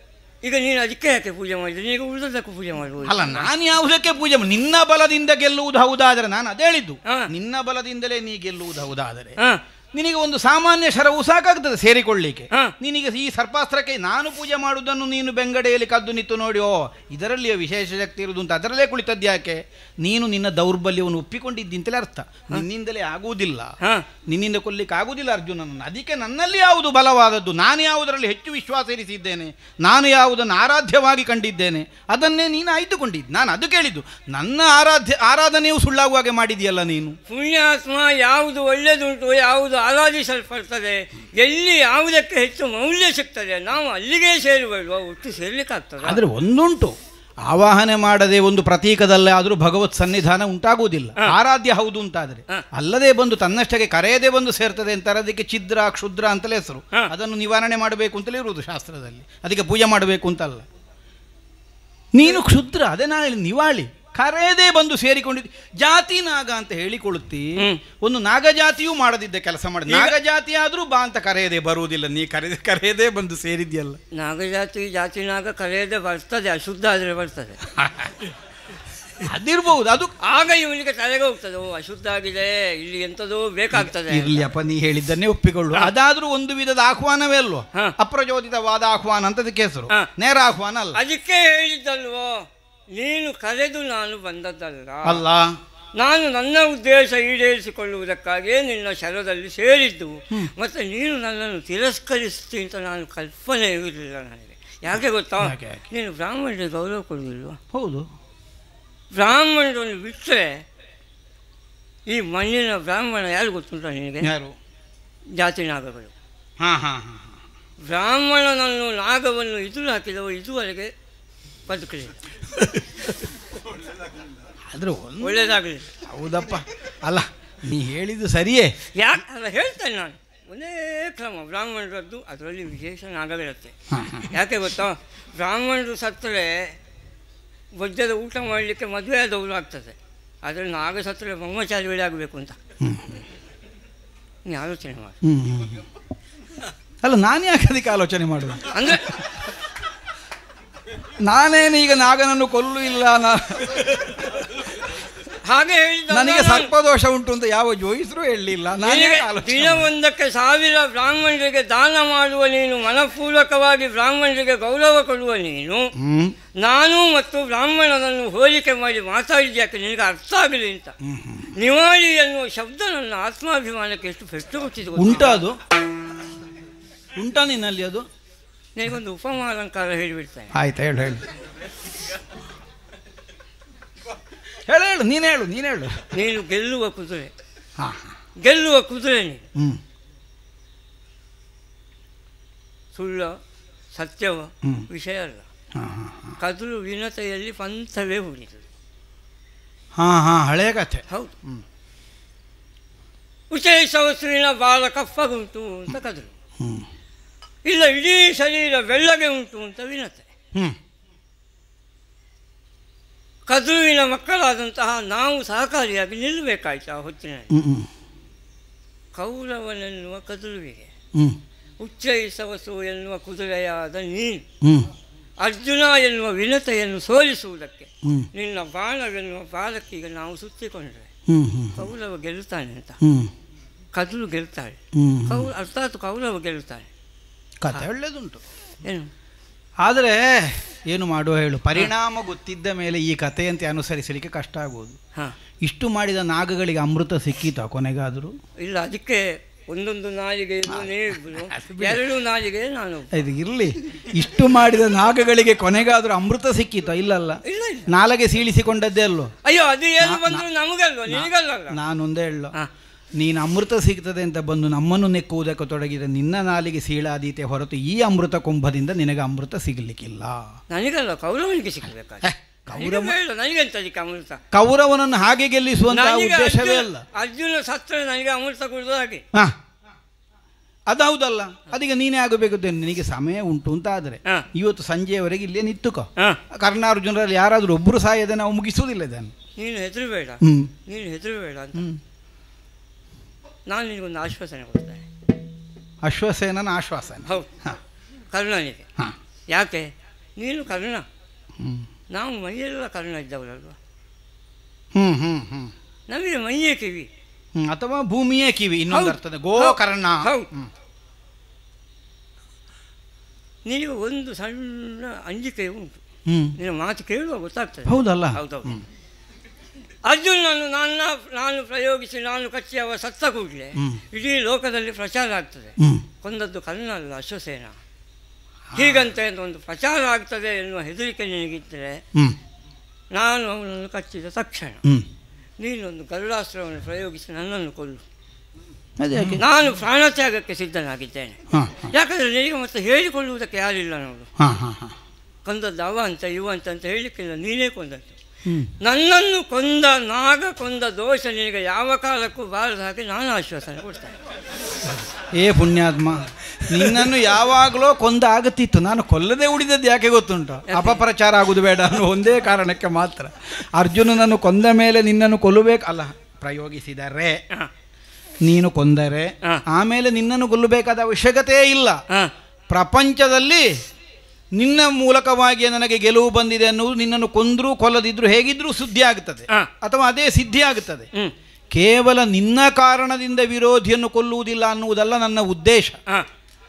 ಈಗ ನೀನು ಅದಕ್ಕೆ ಯಾಕೆ ಪೂಜೆ ಮಾಡಿದ್ರೆ ಈಗ ಉಳಿದದ್ದಕ್ಕೂ ಪೂಜೆ ಮಾಡ್ಬೋದು ಅಲ್ಲ ನಾನು ಯಾವುದಕ್ಕೆ ಪೂಜೆ ಮಾ- ನಿನ್ನ ಬಲದಿಂದ ಗೆಲ್ಲುವುದು ಹೌದಾದರೆ ನಾನು ಅದೇ ಹೇಳಿದ್ದು ಹಾ. ನಿನ್ನ ಬಲದಿಂದಲೇ ನೀ ಗೆಲ್ಲುವುದು ಹೌದಾದರೆ ಹಾ ನಿನಗೆ ಒಂದು ಸಾಮಾನ್ಯ ಶರವು ಸಾಕಾಗ್ತದೆ ಸೇರಿಕೊಳ್ಳಿಕ್ಕೆ ಹಾ. ನಿನಗೆ ಈ ಸರ್ಪಾಸ್ತ್ರಕ್ಕೆ ನಾನು ಪೂಜೆ ಮಾಡುವುದನ್ನು ನೀನು ಬೆಂಗಡೆಯಲ್ಲಿ ಕದ್ದು ನಿಂತು ನೋಡಿ ಓ ಇದರಲ್ಲಿ ವಿಶೇಷ ಶಕ್ತಿ ಇರುವುದು ಅಂತ ಅದರಲ್ಲೇ ಕುಳಿತದ್ದು ಯಾಕೆ ನೀನು ನಿನ್ನ ದೌರ್ಬಲ್ಯವನ್ನು ಒಪ್ಪಿಕೊಂಡಿದ್ದಿಂತಲೇ ಅರ್ಥ ನಿನ್ನಿಂದಲೇ ಆಗುವುದಿಲ್ಲ ಹಾ ನಿನ್ನಿಂದ ಕೊಲ್ಲಿಕ್ಕೆ ಆಗುವುದಿಲ್ಲ ಅರ್ಜುನನನ್ನು ಅದಕ್ಕೆ ನನ್ನಲ್ಲಿ ಯಾವುದು ಬಲವಾದದ್ದು ನಾನು ಯಾವುದರಲ್ಲಿ ಹೆಚ್ಚು ವಿಶ್ವಾಸ ಇರಿಸಿದ್ದೇನೆ ನಾನು ಯಾವುದನ್ನು ಆರಾಧ್ಯವಾಗಿ ಕಂಡಿದ್ದೇನೆ ಅದನ್ನೇ ನೀನು ಆಯ್ದುಕೊಂಡಿದ್ದು ನಾನು ಅದು ಕೇಳಿದ್ದು ನನ್ನ ಆರಾಧ್ಯ ಆರಾಧನೆಯು ಸುಳ್ಳಾಗುವಾಗೆ ಮಾಡಿದೆಯಲ್ಲ ನೀನು ಪುಣ್ಯಾತ್ಮ ಯಾವುದು ಒಳ್ಳೆಯದುಂಟು ಯಾವುದು ಆರಾಧಿಸಲ್ಪಡ್ತದೆ ಎಲ್ಲಿ ಯಾವುದಕ್ಕೆ ಹೆಚ್ಚು ಮೌಲ್ಯ ಸಿಗ್ತದೆ ನಾವು ಅಲ್ಲಿಗೆ ಸೇರುವಲ್ವ ಒಟ್ಟು ಸೇರ್ಲಿಕ್ಕಾಗ್ತದೆ ಆದರೆ ಒಂದುಂಟು ಆವಾಹನೆ ಮಾಡದೆ ಒಂದು ಪ್ರತೀಕದಲ್ಲೇ ಆದರೂ ಭಗವತ್ ಸನ್ನಿಧಾನ ಉಂಟಾಗುವುದಿಲ್ಲ ಹಾ. ಆರಾಧ್ಯ ಹೌದು ಅಂತಾದರೆ ಹಾ. ಅಲ್ಲದೆ ಬಂದು ತನ್ನಷ್ಟಕ್ಕೆ ಕರೆಯದೆ ಬಂದು ಸೇರ್ತದೆ ಅಂತಾರೆ ಅದಕ್ಕೆ ಛಿದ್ರ ಕ್ಷುದ್ರ ಅಂತಲೇ ಹೆಸರು ಹಾ. ಅದನ್ನು ನಿವಾರಣೆ ಮಾಡಬೇಕು ಅಂತಲೇ ಇರುವುದು ಶಾಸ್ತ್ರದಲ್ಲಿ ಅದಕ್ಕೆ ಪೂಜೆ ಮಾಡಬೇಕು ಅಂತಲ್ಲ ನೀನು ಕ್ಷುದ್ರ ಅದೇ ನಾನು ಹೇಳಿ ನಿವಾಳಿ ಕರೆಯದೇ ಬಂದು ಸೇರಿಕೊಂಡಿದ್ದು ಜಾತಿ ನಾಗ ಅಂತ ಹೇಳಿಕೊಳ್ಳುತ್ತಿ ಹ್ಮ್. ಒಂದು ನಾಗಜಾತಿಯೂ ಮಾಡದಿದ್ದ ಕೆಲಸ ಮಾಡಿ ನಾಗಜಾತಿ ಆದರೂ ಬಾ ಅಂತ ಕರೆಯದೆ ಬರುವುದಿಲ್ಲ ನೀ ಕರೆದೆ ಕರೆಯದೇ ಬಂದು ಸೇರಿದ್ಯಲ್ಲ ನಾಗಜಾತಿ ಜಾತಿನಾಗ ಕರೆಯದೆ ಬರ್ತದೆ ಅಶುದ್ಧ ಆದರೆ ಬರ್ತದೆ ಅದಿರ್ಬಹುದು ಅದು ಆಗ ಇವನಿಗೆ ತಲೆಗೆ ಹೋಗ್ತದೆ ಓ ಅಶುದ್ಧ ಆಗಿದೆ ಇಲ್ಲಿ ಎಂಥದೋ ಬೇಕಾಗ್ತದೆ ಇರ್ಲಿಯಪ್ಪ ನೀ ಹೇಳಿದ್ದನ್ನೇ ಒಪ್ಪಿಕೊಳ್ಳು ಅದಾದ್ರೂ ಒಂದು ವಿಧದ ಆಹ್ವಾನವೇ ಅಲ್ವೋ ಹಾ. ಅಪ್ರಚೋದಿತವಾದ ಆಹ್ವಾನ ಅಂತ ಅದಕ್ಕೆ ಹೆಸರು ಹಾ. ನೇರ ಆಹ್ವಾನ ಅಲ್ಲ ಅದಕ್ಕೆ ಹೇಳಿದ್ದಲ್ವೋ ನೀನು ಕರೆದು ನಾನು ಬಂದದ್ದಲ್ಲ ಅಲ್ಲ ನಾನು ನನ್ನ ಉದ್ದೇಶ ಈಡೇರಿಸಿಕೊಳ್ಳುವುದಕ್ಕಾಗಿಯೇ ನಿನ್ನ ಶರದಲ್ಲಿ ಸೇರಿದ್ದು ಮತ್ತು ನೀನು ನನ್ನನ್ನು ತಿರಸ್ಕರಿಸ್ತಿ ಅಂತ ನಾನು ಕಲ್ಪನೆ ಇರಲಿಲ್ಲ ನನಗೆ ಯಾಕೆ ಗೊತ್ತಾ ಯಾಕೆ, ಯಾಕೆ? ನೀನು ಬ್ರಾಹ್ಮಣರಿಗೆ ಗೌರವ ಕೊಡುವುದಿಲ್ವ ಹೌದು ಬ್ರಾಹ್ಮಣರನ್ನು ಬಿಟ್ಟರೆ ಈ ಮಣ್ಣಿನ ಬ್ರಾಹ್ಮಣ ಯಾರು ಗೊತ್ತುಂಟ ನಿನಗೆ ಯಾರು ಜಾತಿ ನಾಗಗಳು ಹಾ ಹಾ ಹಾ ಬ್ರಾಹ್ಮಣನನ್ನು ನಾಗವನ್ನು ಎದುರು ಹಾಕಿದವ ಇದುವರೆಗೆ ಬದುಕಲಿಲ್ಲ ಆದ್ರೆ ಒಂದು ಒಳ್ಳೆಯದಾಗಲಿ ಹೌದಪ್ಪ ಅಲ್ಲ ನೀ ಹೇಳಿದ್ದು ಸರಿಯೇ ಯಾಕೆ ಅಲ್ಲ ಹೇಳ್ತೇನೆ ನಾನು ಒಂದೇ ಕ್ರಮ ಬ್ರಾಹ್ಮಣರದ್ದು ಅದರಲ್ಲಿ ವಿಶೇಷ ನಾಗವಿರುತ್ತೆ ಹಾ, ಹಾ. ಯಾಕೆ ಗೊತ್ತಾ ಬ್ರಾಹ್ಮಣರು ಸತ್ತರೆ ವಜ್ರದ ಊಟ ಮಾಡಲಿಕ್ಕೆ ಮದುವೆ ಆದವರು ಆಗ್ತದೆ ಆದರೆ ನಾಗ ಸತ್ತರೆ ಬ್ರಹ್ಮಚಾರಿ ಆಗಬೇಕು ಅಂತ ನೀ ಆಲೋಚನೆ ಮಾಡಿ ಹ್ಮ್ ಹ್ಮ್. ಅಲ್ಲ ನಾನು ಯಾಕೆ ಅದಕ್ಕೆ ಆಲೋಚನೆ ಮಾಡುದು ಅಂದರೆ ನಾನೇನು ಈಗ ನಾಗನನ್ನು ಕೊಲ್ಲು ಇಲ್ಲ ನಾ- ಹಾಗೆ ಹೇಳಿದ ನನಗೆ ಸರ್ಪದೋಷ ಉಂಟು ಅಂತ ಯಾವ ಜೋಯಿಸರು ಹೇಳಲಿಲ್ಲ ನಾನೇ ನಿನಗೆ ಆಲೋಚನೆ ದಿನವೊಂದಕ್ಕೆ ಸಾವಿರ ಬ್ರಾಹ್ಮಣರಿಗೆ ದಾನ ಮಾಡುವ ನೀನು ಮನಪೂರ್ವಕವಾಗಿ ಬ್ರಾಹ್ಮಣರಿಗೆ ಗೌರವ ಕೊಡುವ ನೀನು ಹ್ಮ್ ನಾನು ಮತ್ತು ಬ್ರಾಹ್ಮಣನನ್ನು ಹೋಲಿಕೆ ಮಾಡಿ ಮಾತಾಡಿದ್ಯಾಕೆ ನಿನಗೆ ಅರ್ಥ ಆಗಲಿ ಅಂತ ನಿವಾಳಿ ಎನ್ನುವ ಶಬ್ದ ನನ್ನ ಆತ್ಮಾಭಿಮಾನಕ್ಕೆ ಎಷ್ಟು ಪೆಟ್ಟು ಕೊಟ್ಟಿದ್ದು ಗೊತ್ತಾ? ಉಂಟಾ ಅದು ಉಂಟಾ ನಿನ್ನಲ್ಲಿ ಅದು ನಿನಗೊಂದು ಉಪಮಾಲಂಕಾರ ಹೇಳಿಬಿಡ್ತೇನೆ ಆಯ್ತು ಹೇಳು ಹೇಳು ಹೇಳು ಹೇಳು ನೀನು ಹೇಳು ನೀನು ಹೇಳು ನೀನು ಗೆಲ್ಲುವ ಕುದುರೆ ಹಾ ಗೆಲ್ಲುವ ಕುದುರೆ ನೀನು ಹ್ಮ್ ಸುಳ್ಳ ಸತ್ಯವ ಹ್ಮ್. ವಿಷಯ ಅಲ್ಲ ಹಾ ಹಾ ಕದುರು ವಿನತೆಯಲ್ಲಿ ಪಂಥವೇ ಉಳಿತದೆ ಹಾ ಹಾ ಹಳೆಯ ಕಥೆ ಹೌದು ಹ್ಮ್. ಉಚೇಶ ವಸ್ತುವಿನ ಬಾಲ ಕಪ್ಪಗುಂಟು ಅಂತ ಕದುರು ಹ್ಮ್ ಇಲ್ಲ ಇಡೀ ಶರೀರ ಬೆಳ್ಳಗೆ ಉಂಟು ಅಂತ ವಿನತೆ ಹ್ಮ್ ಕದುರುವಿನ ಮಕ್ಕಳಾದಂತಹ ನಾವು ಸಹಕಾರಿಯಾಗಿ ನಿಲ್ಲಬೇಕಾಯ್ತು ಆ ಹೊತ್ತಿನಲ್ಲಿ ಹ್ಮ್ ಹ್ಮ್ ಕೌರವನೆನ್ನುವ ಕದುರುವಿಗೆ ಹ್ಮ್ ಉಚ್ಚೈಸವಸು ಎನ್ನುವ ಕುದುರೆಯಾದ ನೀನು ಹ್ಮ್ ಅರ್ಜುನ ಎನ್ನುವ ವಿನತೆಯನ್ನು ಸೋಲಿಸುವುದಕ್ಕೆ ಹ್ಮ್ ನಿನ್ನ ಬಾಣವೆನ್ನುವ ಬಾಲಕಿಗೆ ನಾವು ಸುತ್ತಿಕೊಂಡ್ರೆ ಹ್ಮ್ ಹ್ಮ್ ಕೌರವ ಗೆಲ್ತಾನೆ ಅಂತ ಹ್ಮ್ ಕದುರು ಗೆಲ್ತಾಳೆ ಹ್ಮ್ ಕೌ ಅರ್ಥಾತ್ ಕೌರವ ಗೆಲ್ತಾನೆ ಕಥೆ ಒಳ್ಳೇದುಂಟು ಏನು ಆದರೆ ಏನು ಮಾಡುವ ಹೇಳು ಪರಿಣಾಮ ಗೊತ್ತಿದ್ದ ಮೇಲೆ ಈ ಕಥೆಯಂತೆ ಅನುಸರಿಸಲಿಕ್ಕೆ ಕಷ್ಟ ಆಗುವುದು ಹಾಂ ಇಷ್ಟು ಮಾಡಿದ ನಾಗಗಳಿಗೆ ಅಮೃತ ಸಿಕ್ಕೀತಾ ಕೊನೆಗಾದರೂ ಇಲ್ಲ ಅದಕ್ಕೆ ಒಂದೊಂದು ನಾಲಿಗೆ ಇದು ನೀವಿಬ್ರು ಎರಡು ನಾಲಿಗೆ ನಾನು ಇದು ಇರಲಿ ಇಷ್ಟು ಮಾಡಿದ ನಾಗಗಳಿಗೆ ಕೊನೆಗಾದರೂ ಅಮೃತ ಸಿಕ್ಕಿತಾ ಇಲ್ಲಲ್ಲ ಇಲ್ಲ ಇಲ್ಲ ನಾಲಗೆ ಸೀಳಿಸಿಕೊಂಡದ್ದೇ ಅಲ್ಲೋ ಅಯ್ಯೋ ಅದು ಏನು ಬಂದ್ರು ನಮಗಲ್ವ ನಿನಗಲ್ಲ ನಾನೊಂದೇ ಹೇಳೋ ಹಾ. ನೀನು ಅಮೃತ ಸಿಗ್ತದೆ ಅಂತ ಬಂದು ನಮ್ಮನ್ನು ನೆಕ್ಕುವುದಕ್ಕೆ ತೊಡಗಿದ ನಿನ್ನ ನಾಲಿಗೆ ಸೀಳಾದೀತೆ ಹೊರತು ಈ ಅಮೃತ ಕುಂಭದಿಂದ ನಿನಗೆ ಅಮೃತ ಸಿಗಲಿಕ್ಕಿಲ್ಲ ನನಗಲ್ಲ ಕೌರವನಿಗೆ ಸಿಗಬೇಕಾದ್ರೆ ಕೌರವ ಬೇಡ ನನಗೆ ಎಂತ ಅದಕ್ಕೆ ಅಮೃತ ಕೌರವನನ್ನು ಹಾಗೆ ಗೆಲ್ಲಿಸುವಂತಹ ನನಗೆ ಉದ್ದೇಶವೇ ಅರ್ಜುನ ಅಲ್ಲ ಅರ್ಜುನ ಸತ್ತರೆ ನನಗೆ ಅಮೃತ ಕೊಡುದು ಹಾಗೆ ಹಾ ಅದೌದಲ್ಲ ಅದೀಗ ನೀನೇ ಆಗಬೇಕು ಅಂತ ನಿನಗೆ ಸಮಯ ಉಂಟು ಅಂತ ಆದರೆ ಹಾ. ಇವತ್ತು ಸಂಜೆಯವರೆಗೆ ಇಲ್ಲೇ ನಿಂತುಕೋ ಹಾ ಕರ್ಣಾರ್ಜುನರಲ್ಲಿ ಯಾರಾದರೂ ಒಬ್ಬರು ಸಾಯದೆ ನಾವು ಮುಗಿಸುವುದಿಲ್ಲ ಇದನ್ನು ನೀನು ಹೆದರಬೇಡ ಹ್ಮ್ ನೀನು ಹೆದರಬೇಡ ಅಂತ ಹ್ಮ್ ನಾನು ನಿನಗೊಂದು ಆಶ್ವಾಸನೆ ಕೊಡ್ತೇನೆ ಅಶ್ವಸೇನನ ಆಶ್ವಾಸನೆ ಹೌದು ಹಾ ಕರ್ಣನಿಗೆ ಹಾ ಯಾಕೆ ನೀನು ಕರ್ಣ ಹ್ಮ್ ನಾವು ಮೈಯೆಲ್ಲ ಕರ್ಣ ಇದ್ದವರಲ್ವ ಹ್ಮ್ ಹ್ಮ್ ಹ್ಮ್ ನಮಗೆ ಮೈಯೇ ಕಿವಿ ಹ್ಮ್ ಅಥವಾ ಭೂಮಿಯೇ ಕಿವಿ ಇನ್ನೊಂದು ಹೌದು. ಅರ್ಥದ ಗೋ ಹೌದು. ಕರ್ಣ ಹೌದು. ಹ್ಮ್. ನಿನಗೆ ಒಂದು ಸಣ್ಣ ಅಂಜಿಕೆ ಉಂಟು ಹ್ಮ್ ನಿನ್ನ ಮಾತು ಕೇಳುವ ಗೊತ್ತಾಗ್ತದೆ ಹೌದಲ್ಲ ಹೌದೌದು ಹ್ಮ್. ಅರ್ಜುನನ್ನು ನನ್ನ ನಾನು ಪ್ರಯೋಗಿಸಿ ನಾನು ಕಚ್ಚಿ ಅವ ಸತ್ತ ಕೂಡಲೇ ಹ್ಮ್. ಇಡೀ ಲೋಕದಲ್ಲಿ ಪ್ರಚಾರ ಆಗ್ತದೆ ಹ್ಮ್ ಕೊಂದದ್ದು ಕರ್ಣ ಅಲ್ಲ ಅಶ್ವಸೇನ ಹೀಗಂತ ಒಂದು ಪ್ರಚಾರ ಆಗ್ತದೆ ಎನ್ನುವ ಹೆದರಿಕೆ ನಿನಗಿದ್ದರೆ ಹ್ಮ್ ನಾನು ಅವನನ್ನು ಕಚ್ಚಿದ ತಕ್ಷಣ ಹ್ಮ್ ನೀನೊಂದು ಗರುಡಾಸ್ತ್ರವನ್ನು ಪ್ರಯೋಗಿಸಿ ನನ್ನನ್ನು ಕೊಲ್ಲು ಅದೇ ಯಾಕೆ ನಾನು ಪ್ರಾಣತ್ಯಾಗಕ್ಕೆ ಸಿದ್ಧನಾಗಿದ್ದೇನೆ ಹಾ ಯಾಕಂದರೆ ನಿನಗೆ ಮತ್ತೆ ಹೇಳಿಕೊಳ್ಳುವುದಕ್ಕೆ ಯಾರಿಲ್ಲ ನೋಡು ಹಾ ಹಾ ಹಾ ಕೊಂದದ್ದು ಅವ ಅಂತ ಇವ ಅಂತ ಅಂತ ಹೇಳಲಿಕ್ಕಿಲ್ಲ ನೀನೇ ಕೊಂದದ್ದು ಹ್ಮ್ ನನ್ನನ್ನು ಕೊಂದ ನಾಗ ಕೊಂದ ದೋಷ ನಿನಗೆ ಯಾವ ಕಾಲಕ್ಕೂ ಬಾರದ ಹಾಗೆ ನಾನು ಆಶ್ವಾಸನೆ ಕೊಡ್ತೇನೆ ಏ ಪುಣ್ಯಾತ್ಮ ನಿನ್ನನ್ನು ಯಾವಾಗಲೂ ಕೊಂದ ಆಗುತ್ತಿತ್ತು ನಾನು ಕೊಲ್ಲದೆ ಉಳಿದದ್ದು ಯಾಕೆ ಗೊತ್ತುಂಟು ಅಪಪ್ರಚಾರ ಆಗುದು ಬೇಡ ಅನ್ನೋ ಒಂದೇ ಕಾರಣಕ್ಕೆ ಮಾತ್ರ ಅರ್ಜುನನನ್ನು ಕೊಂದ ಮೇಲೆ ನಿನ್ನನ್ನು ಕೊಲ್ಲಬೇಕು ಅಲ್ಲ ಪ್ರಯೋಗಿಸಿದರೆ ಹಾಂ ನೀನು ಕೊಂದರೆ ಹಾ. ಆಮೇಲೆ ನಿನ್ನನ್ನು ಕೊಲ್ಲಬೇಕಾದ ಅವಶ್ಯಕತೆ ಇಲ್ಲ ಹಾಂ ಪ್ರಪಂಚದಲ್ಲಿ ನಿನ್ನ ಮೂಲಕವಾಗಿ ನನಗೆ ಗೆಲುವು ಬಂದಿದೆ ಅನ್ನುವುದು ನಿನ್ನನ್ನು ಕೊಂದರೂ ಕೊಲ್ಲದಿದ್ರೂ ಹೇಗಿದ್ರೂ ಸುದ್ದಿ ಆಗುತ್ತದೆ ಹಾ. ಅಥವಾ ಅದೇ ಸಿದ್ಧಿ ಆಗುತ್ತದೆ ಹ್ಞೂ ಕೇವಲ ನಿನ್ನ ಕಾರಣದಿಂದ ವಿರೋಧಿಯನ್ನು ಕೊಲ್ಲುವುದಿಲ್ಲ ಅನ್ನುವುದಲ್ಲ ನನ್ನ ಉದ್ದೇಶ ಹಾಂ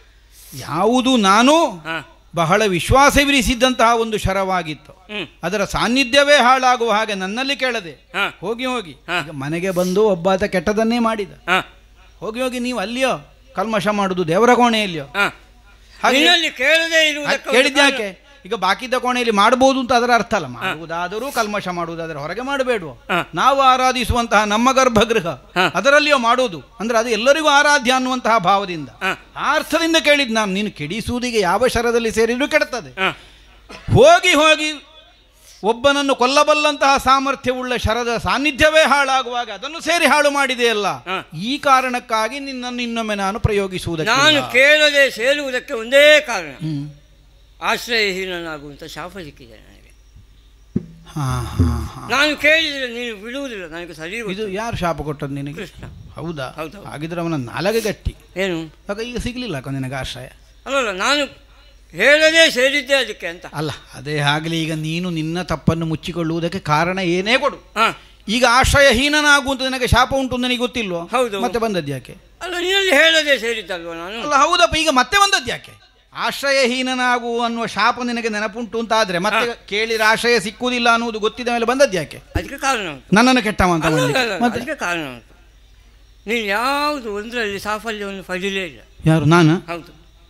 ಯಾವುದು ನಾನು ಹಾಂ ಬಹಳ ವಿಶ್ವಾಸವಿರಿಸಿದ್ದಂತಹ ಒಂದು ಶರವಾಗಿತ್ತು ಹ್ಞೂ ಅದರ ಸಾನ್ನಿಧ್ಯವೇ ಹಾಳಾಗುವ ಹಾಗೆ ನನ್ನಲ್ಲಿ ಕೇಳದೆ ಹಾಂ ಹೋಗಿ ಹೋಗಿ ಹಾ. ಈಗ ಮನೆಗೆ ಬಂದು ಒಬ್ಬಾತ ಕೆಟ್ಟದನ್ನೇ ಮಾಡಿದ ಹಾಂ ಹೋಗಿ ಹೋಗಿ ನೀವು ಅಲ್ಲಿಯೋ ಕಲ್ಮಶ ಮಾಡುದು ದೇವರ ಕೋಣೆಯಲ್ಲಿಯೋ ಹಾಂ ಹಾಗೆ- ನಿನ್ನಲ್ಲಿ ಕೇಳದೇ ಅದ್ ಇರುವುದಕ್ಕೆ ಕೇಳಿದ್ಯಾಕೆ ಈಗ ಬಾಕಿದ್ದ ಕೋಣೆಯಲ್ಲಿ ಮಾಡಬಹುದು ಅಂತ ಅದರ ಅರ್ಥ ಅಲ್ಲ ಮಾಡುವುದಾದರೂ ಕಲ್ಮಶ ಮಾಡುವುದಾದರೆ ಹೊರಗೆ ಮಾಡಬೇಡುವ ಹಾ. ನಾವು ಆರಾಧಿಸುವಂತಹ ನಮ್ಮ ಗರ್ಭಗೃಹ ಹಾ. ಅದರಲ್ಲಿಯೋ ಮಾಡುವುದು ಅಂದ್ರೆ ಅದು ಎಲ್ಲರಿಗೂ ಆರಾಧ್ಯ ಅನ್ನುವಂತಹ ಭಾವದಿಂದ ಹಾಂ ಆ ಅರ್ಥದಿಂದ ಕೇಳಿದ್ ನಾನು ನೀನು ಕೆಡಿಸುವುದಿಗೆ ಯಾವ ಶರದಲ್ಲಿ ಸೇರಿದ್ರು ಕೆಡ್ತದೆ ಹಾಂ ಹೋಗಿ ಹೋಗಿ ಒಬ್ಬನನ್ನು ಕೊಲ್ಲಬಲ್ಲಂತಹ ಸಾಮರ್ಥ್ಯವುಳ್ಳ ಶರದ ಸಾನ್ನಿಧ್ಯವೇ ಹಾಳಾಗುವಾಗ ಅದನ್ನು ಸೇರಿ ಹಾಳು ಮಾಡಿದೆಯಲ್ಲ ಹಾ. ಈ ಕಾರಣಕ್ಕಾಗಿ ನಿನ್ನನ್ನು ಇನ್ನೊಮ್ಮೆ ನಾನು ಪ್ರಯೋಗಿಸುವುದಕ್ಕೆ ನಾನು ಕೇಳದೆ ಸೇರುವುದಕ್ಕೆ ಒಂದೇ ಕಾರಣ ಹ್ಮ್. ಆಶ್ರಯಹೀನನಾಗುವಂಥ ಶಾಪ ಸಿಕ್ಕಿದೆ ನನಗೆ ಹಾ, ಹಾ, ಹಾ. ನಾನು ಕೇಳಿದರೆ ನೀನು ಬಿಡುವುದಿಲ್ಲ ನನಗೆ ಸರಿ ಇದು ಯಾರು ಶಾಪ ಕೊಟ್ಟದ್ದು ನಿನಗೆ ಕೃಷ್ಣ ಹೌದಾ ಹೌದು. ಹಾಗಿದ್ರೆ ಅವನ ನಾಲಗೆ ಗಟ್ಟಿ ಏನು ಆಗ ಈಗ ಸಿಗ್ಲಿಲ್ಲ ಅಕ್ಕ ನಿನಗೆ ಆಶ್ರಯ ಅಲ್ಲಲ್ಲ ನಾನು ಹೇಳದೇ ಸೇರಿದ್ದೆ ಅದಕ್ಕೆ ಅಂತ ಅಲ್ಲ ಅದೇ ಆಗಲಿ ಈಗ ನೀನು ನಿನ್ನ ತಪ್ಪನ್ನು ಮುಚ್ಚಿಕೊಳ್ಳುವುದಕ್ಕೆ ಕಾರಣ ಏನೇ ಕೊಡು ಹಾಂ ಈಗ ಆಶ್ರಯಹೀನನಾಗುವಂತ ನಿನಗೆ ಶಾಪ ಉಂಟು ಅಂತ ನನಗೆ ಗೊತ್ತಿಲ್ವೋ ಹೌದು. ಮತ್ತೆ ಬಂದದ್ದು ಯಾಕೆ ಅಲ್ಲ ನಿನ್ನಲ್ಲಿ ಹೇಳದೆ ಸೇರಿದ್ದಲ್ವ ನಾನು ಅಲ್ಲ ಹೌದಪ್ಪ ಈಗ ಮತ್ತೆ ಬಂದದ್ದು ಯಾಕೆ ಆಶ್ರಯಹೀನನಾಗು ಅನ್ನುವ ಶಾಪ ನಿನಗೆ ನೆನಪುಂಟು ಅಂತ ಆದ್ರೆ ಮತ್ತೆ ಕೇಳಿದ್ರೆ ಆಶ್ರಯ ಸಿಕ್ಕುವುದಿಲ್ಲ ಅನ್ನುವುದು ಗೊತ್ತಿದ ಮೇಲೆ ಬಂದದ್ದು ಯಾಕೆ ಅದಕ್ಕೆ ಕಾರಣ ಉಂಟು ನನ್ನನ್ನು ಕೆಟ್ಟವ ಅಂತ ಅಲ್ಲ, ಮಾಡ್ಲಿಕ್ಕೆ. ಅಲ್ಲ, ಅಲ್ಲ, ಮತ್ತೆ ಅದಕ್ಕೆ ಕಾರಣ ಉಂಟು ನೀನು ಯಾವುದು ಒಂದರಲ್ಲಿ ಸಾಫಲ್ಯವನ್ನು ಪಡೀಲೇ ಇಲ್ಲ ಯಾರು ನಾನು ಹೌದು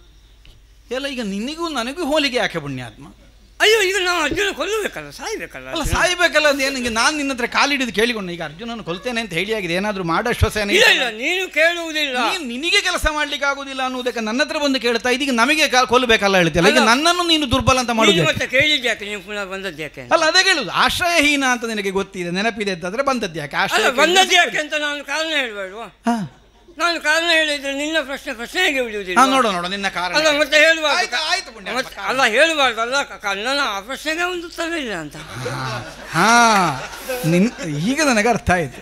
ಎಲ್ಲ ಈಗ ನಿನಗೂ ನನಗೂ ಹೋಲಿಕೆ ಯಾಕೆ ಪುಣ್ಯಾತ್ಮ ಅಯ್ಯೋ ಈಗ ನಾವು ಅರ್ಜುನ ಕೊಲ್ಲಬೇಕಲ್ಲ ಸಾಯ್ಬೇಕಲ್ಲ ಅಲ್ಲ ಅರ್ಜುನ. ಸಾಯ್ಬೇಕಲ್ಲ ಅಂತ ಏನು ನಾನು ನಿನ್ನ ಹತ್ರ ಕಾಲಿಡಿದು ಕೇಳಿಕೊಂಡು ಈಗ ಅರ್ಜುನನ ಕೊಲ್ತೇನೆ ಅಂತ ಹೇಳಿ ಆಗಿದೆ ಏನಾದರೂ ಮಾಡಶ್ವಸೇನೆ ಇಲ್ಲ ಇಲ್ಲ ನೀನು ಕೇಳುವುದಿಲ್ಲ ನೀನು ನಿನಗೆ ಕೆಲಸ ಮಾಡ್ಲಿಕ್ಕೆ ಆಗುದಿಲ್ಲ ಅನ್ನುವುದಕ್ಕೆ ನನ್ನ ಹತ್ರ ಬಂದು ಕೇಳ್ತಾ ಇದೀಗ ನಮಗೆ ಕಾ- ಕೊಲ್ಲಬೇಕಲ್ಲ ಹೇಳ್ತಿಯಲ್ಲ ಈಗ ಅಲ್ಲ. ನನ್ನನ್ನು ನೀನು ದುರ್ಬಲ ಅಂತ ನೀನು ಮಾಡುದು ಮತ್ತೆ ಕೇಳಿದ್ಯಾಕೆ ನೀವು ಪುನಃ ಬಂದದ್ದು ಯಾಕೆ ಅಲ್ಲ ಅದೇ ಕೇಳುದು ಆಶ್ರಯಹೀನ ಅಂತ ನಿನಗೆ ಗೊತ್ತಿದೆ ನೆನಪಿದೆ ಅಂತಂದ್ರೆ ಬಂದದ್ದು ಯಾಕೆ ಅಲ್ಲ ಆಶ್ರಯ ಬಂದದ್ದು ಯಾಕೆ ಅಂತ ನಾನು ಕಾರಣ ಹೇಳ್ಬೇಡ್ವಾ ಹಾ. ನಾನು ಕಾರಣ ಹೇಳಿದ್ರೆ ನಿನ್ನ ಪ್ರಶ್ನೆ ಪ್ರಶ್ನೆಗೆ ಉಳಿಯುವುದಿಲ್ಲ ಹಾ, ನೋಡು ನೋಡು ನಿನ್ನ ಕಾರಣ ಅಲ್ಲ ಮತ್ತೆ ಹೇಳುವಾಗ ಆಯ್ತು, ಆಯ್ತು ಪುಣ್ಯ. ಮತ್ತೆ ಅಲ್ಲ ಹೇಳಬಾರ್ದು ಅಲ್ಲ ಕಣ್ಣನ ಆ ಪ್ರಶ್ನೆಗೆ ಒಂದು ಉತ್ತರ ಇಲ್ಲ ಅಂತ ಹಾ ನಿನ್ ಈಗ ನನಗೆ ಅರ್ಥ ಆಯ್ತು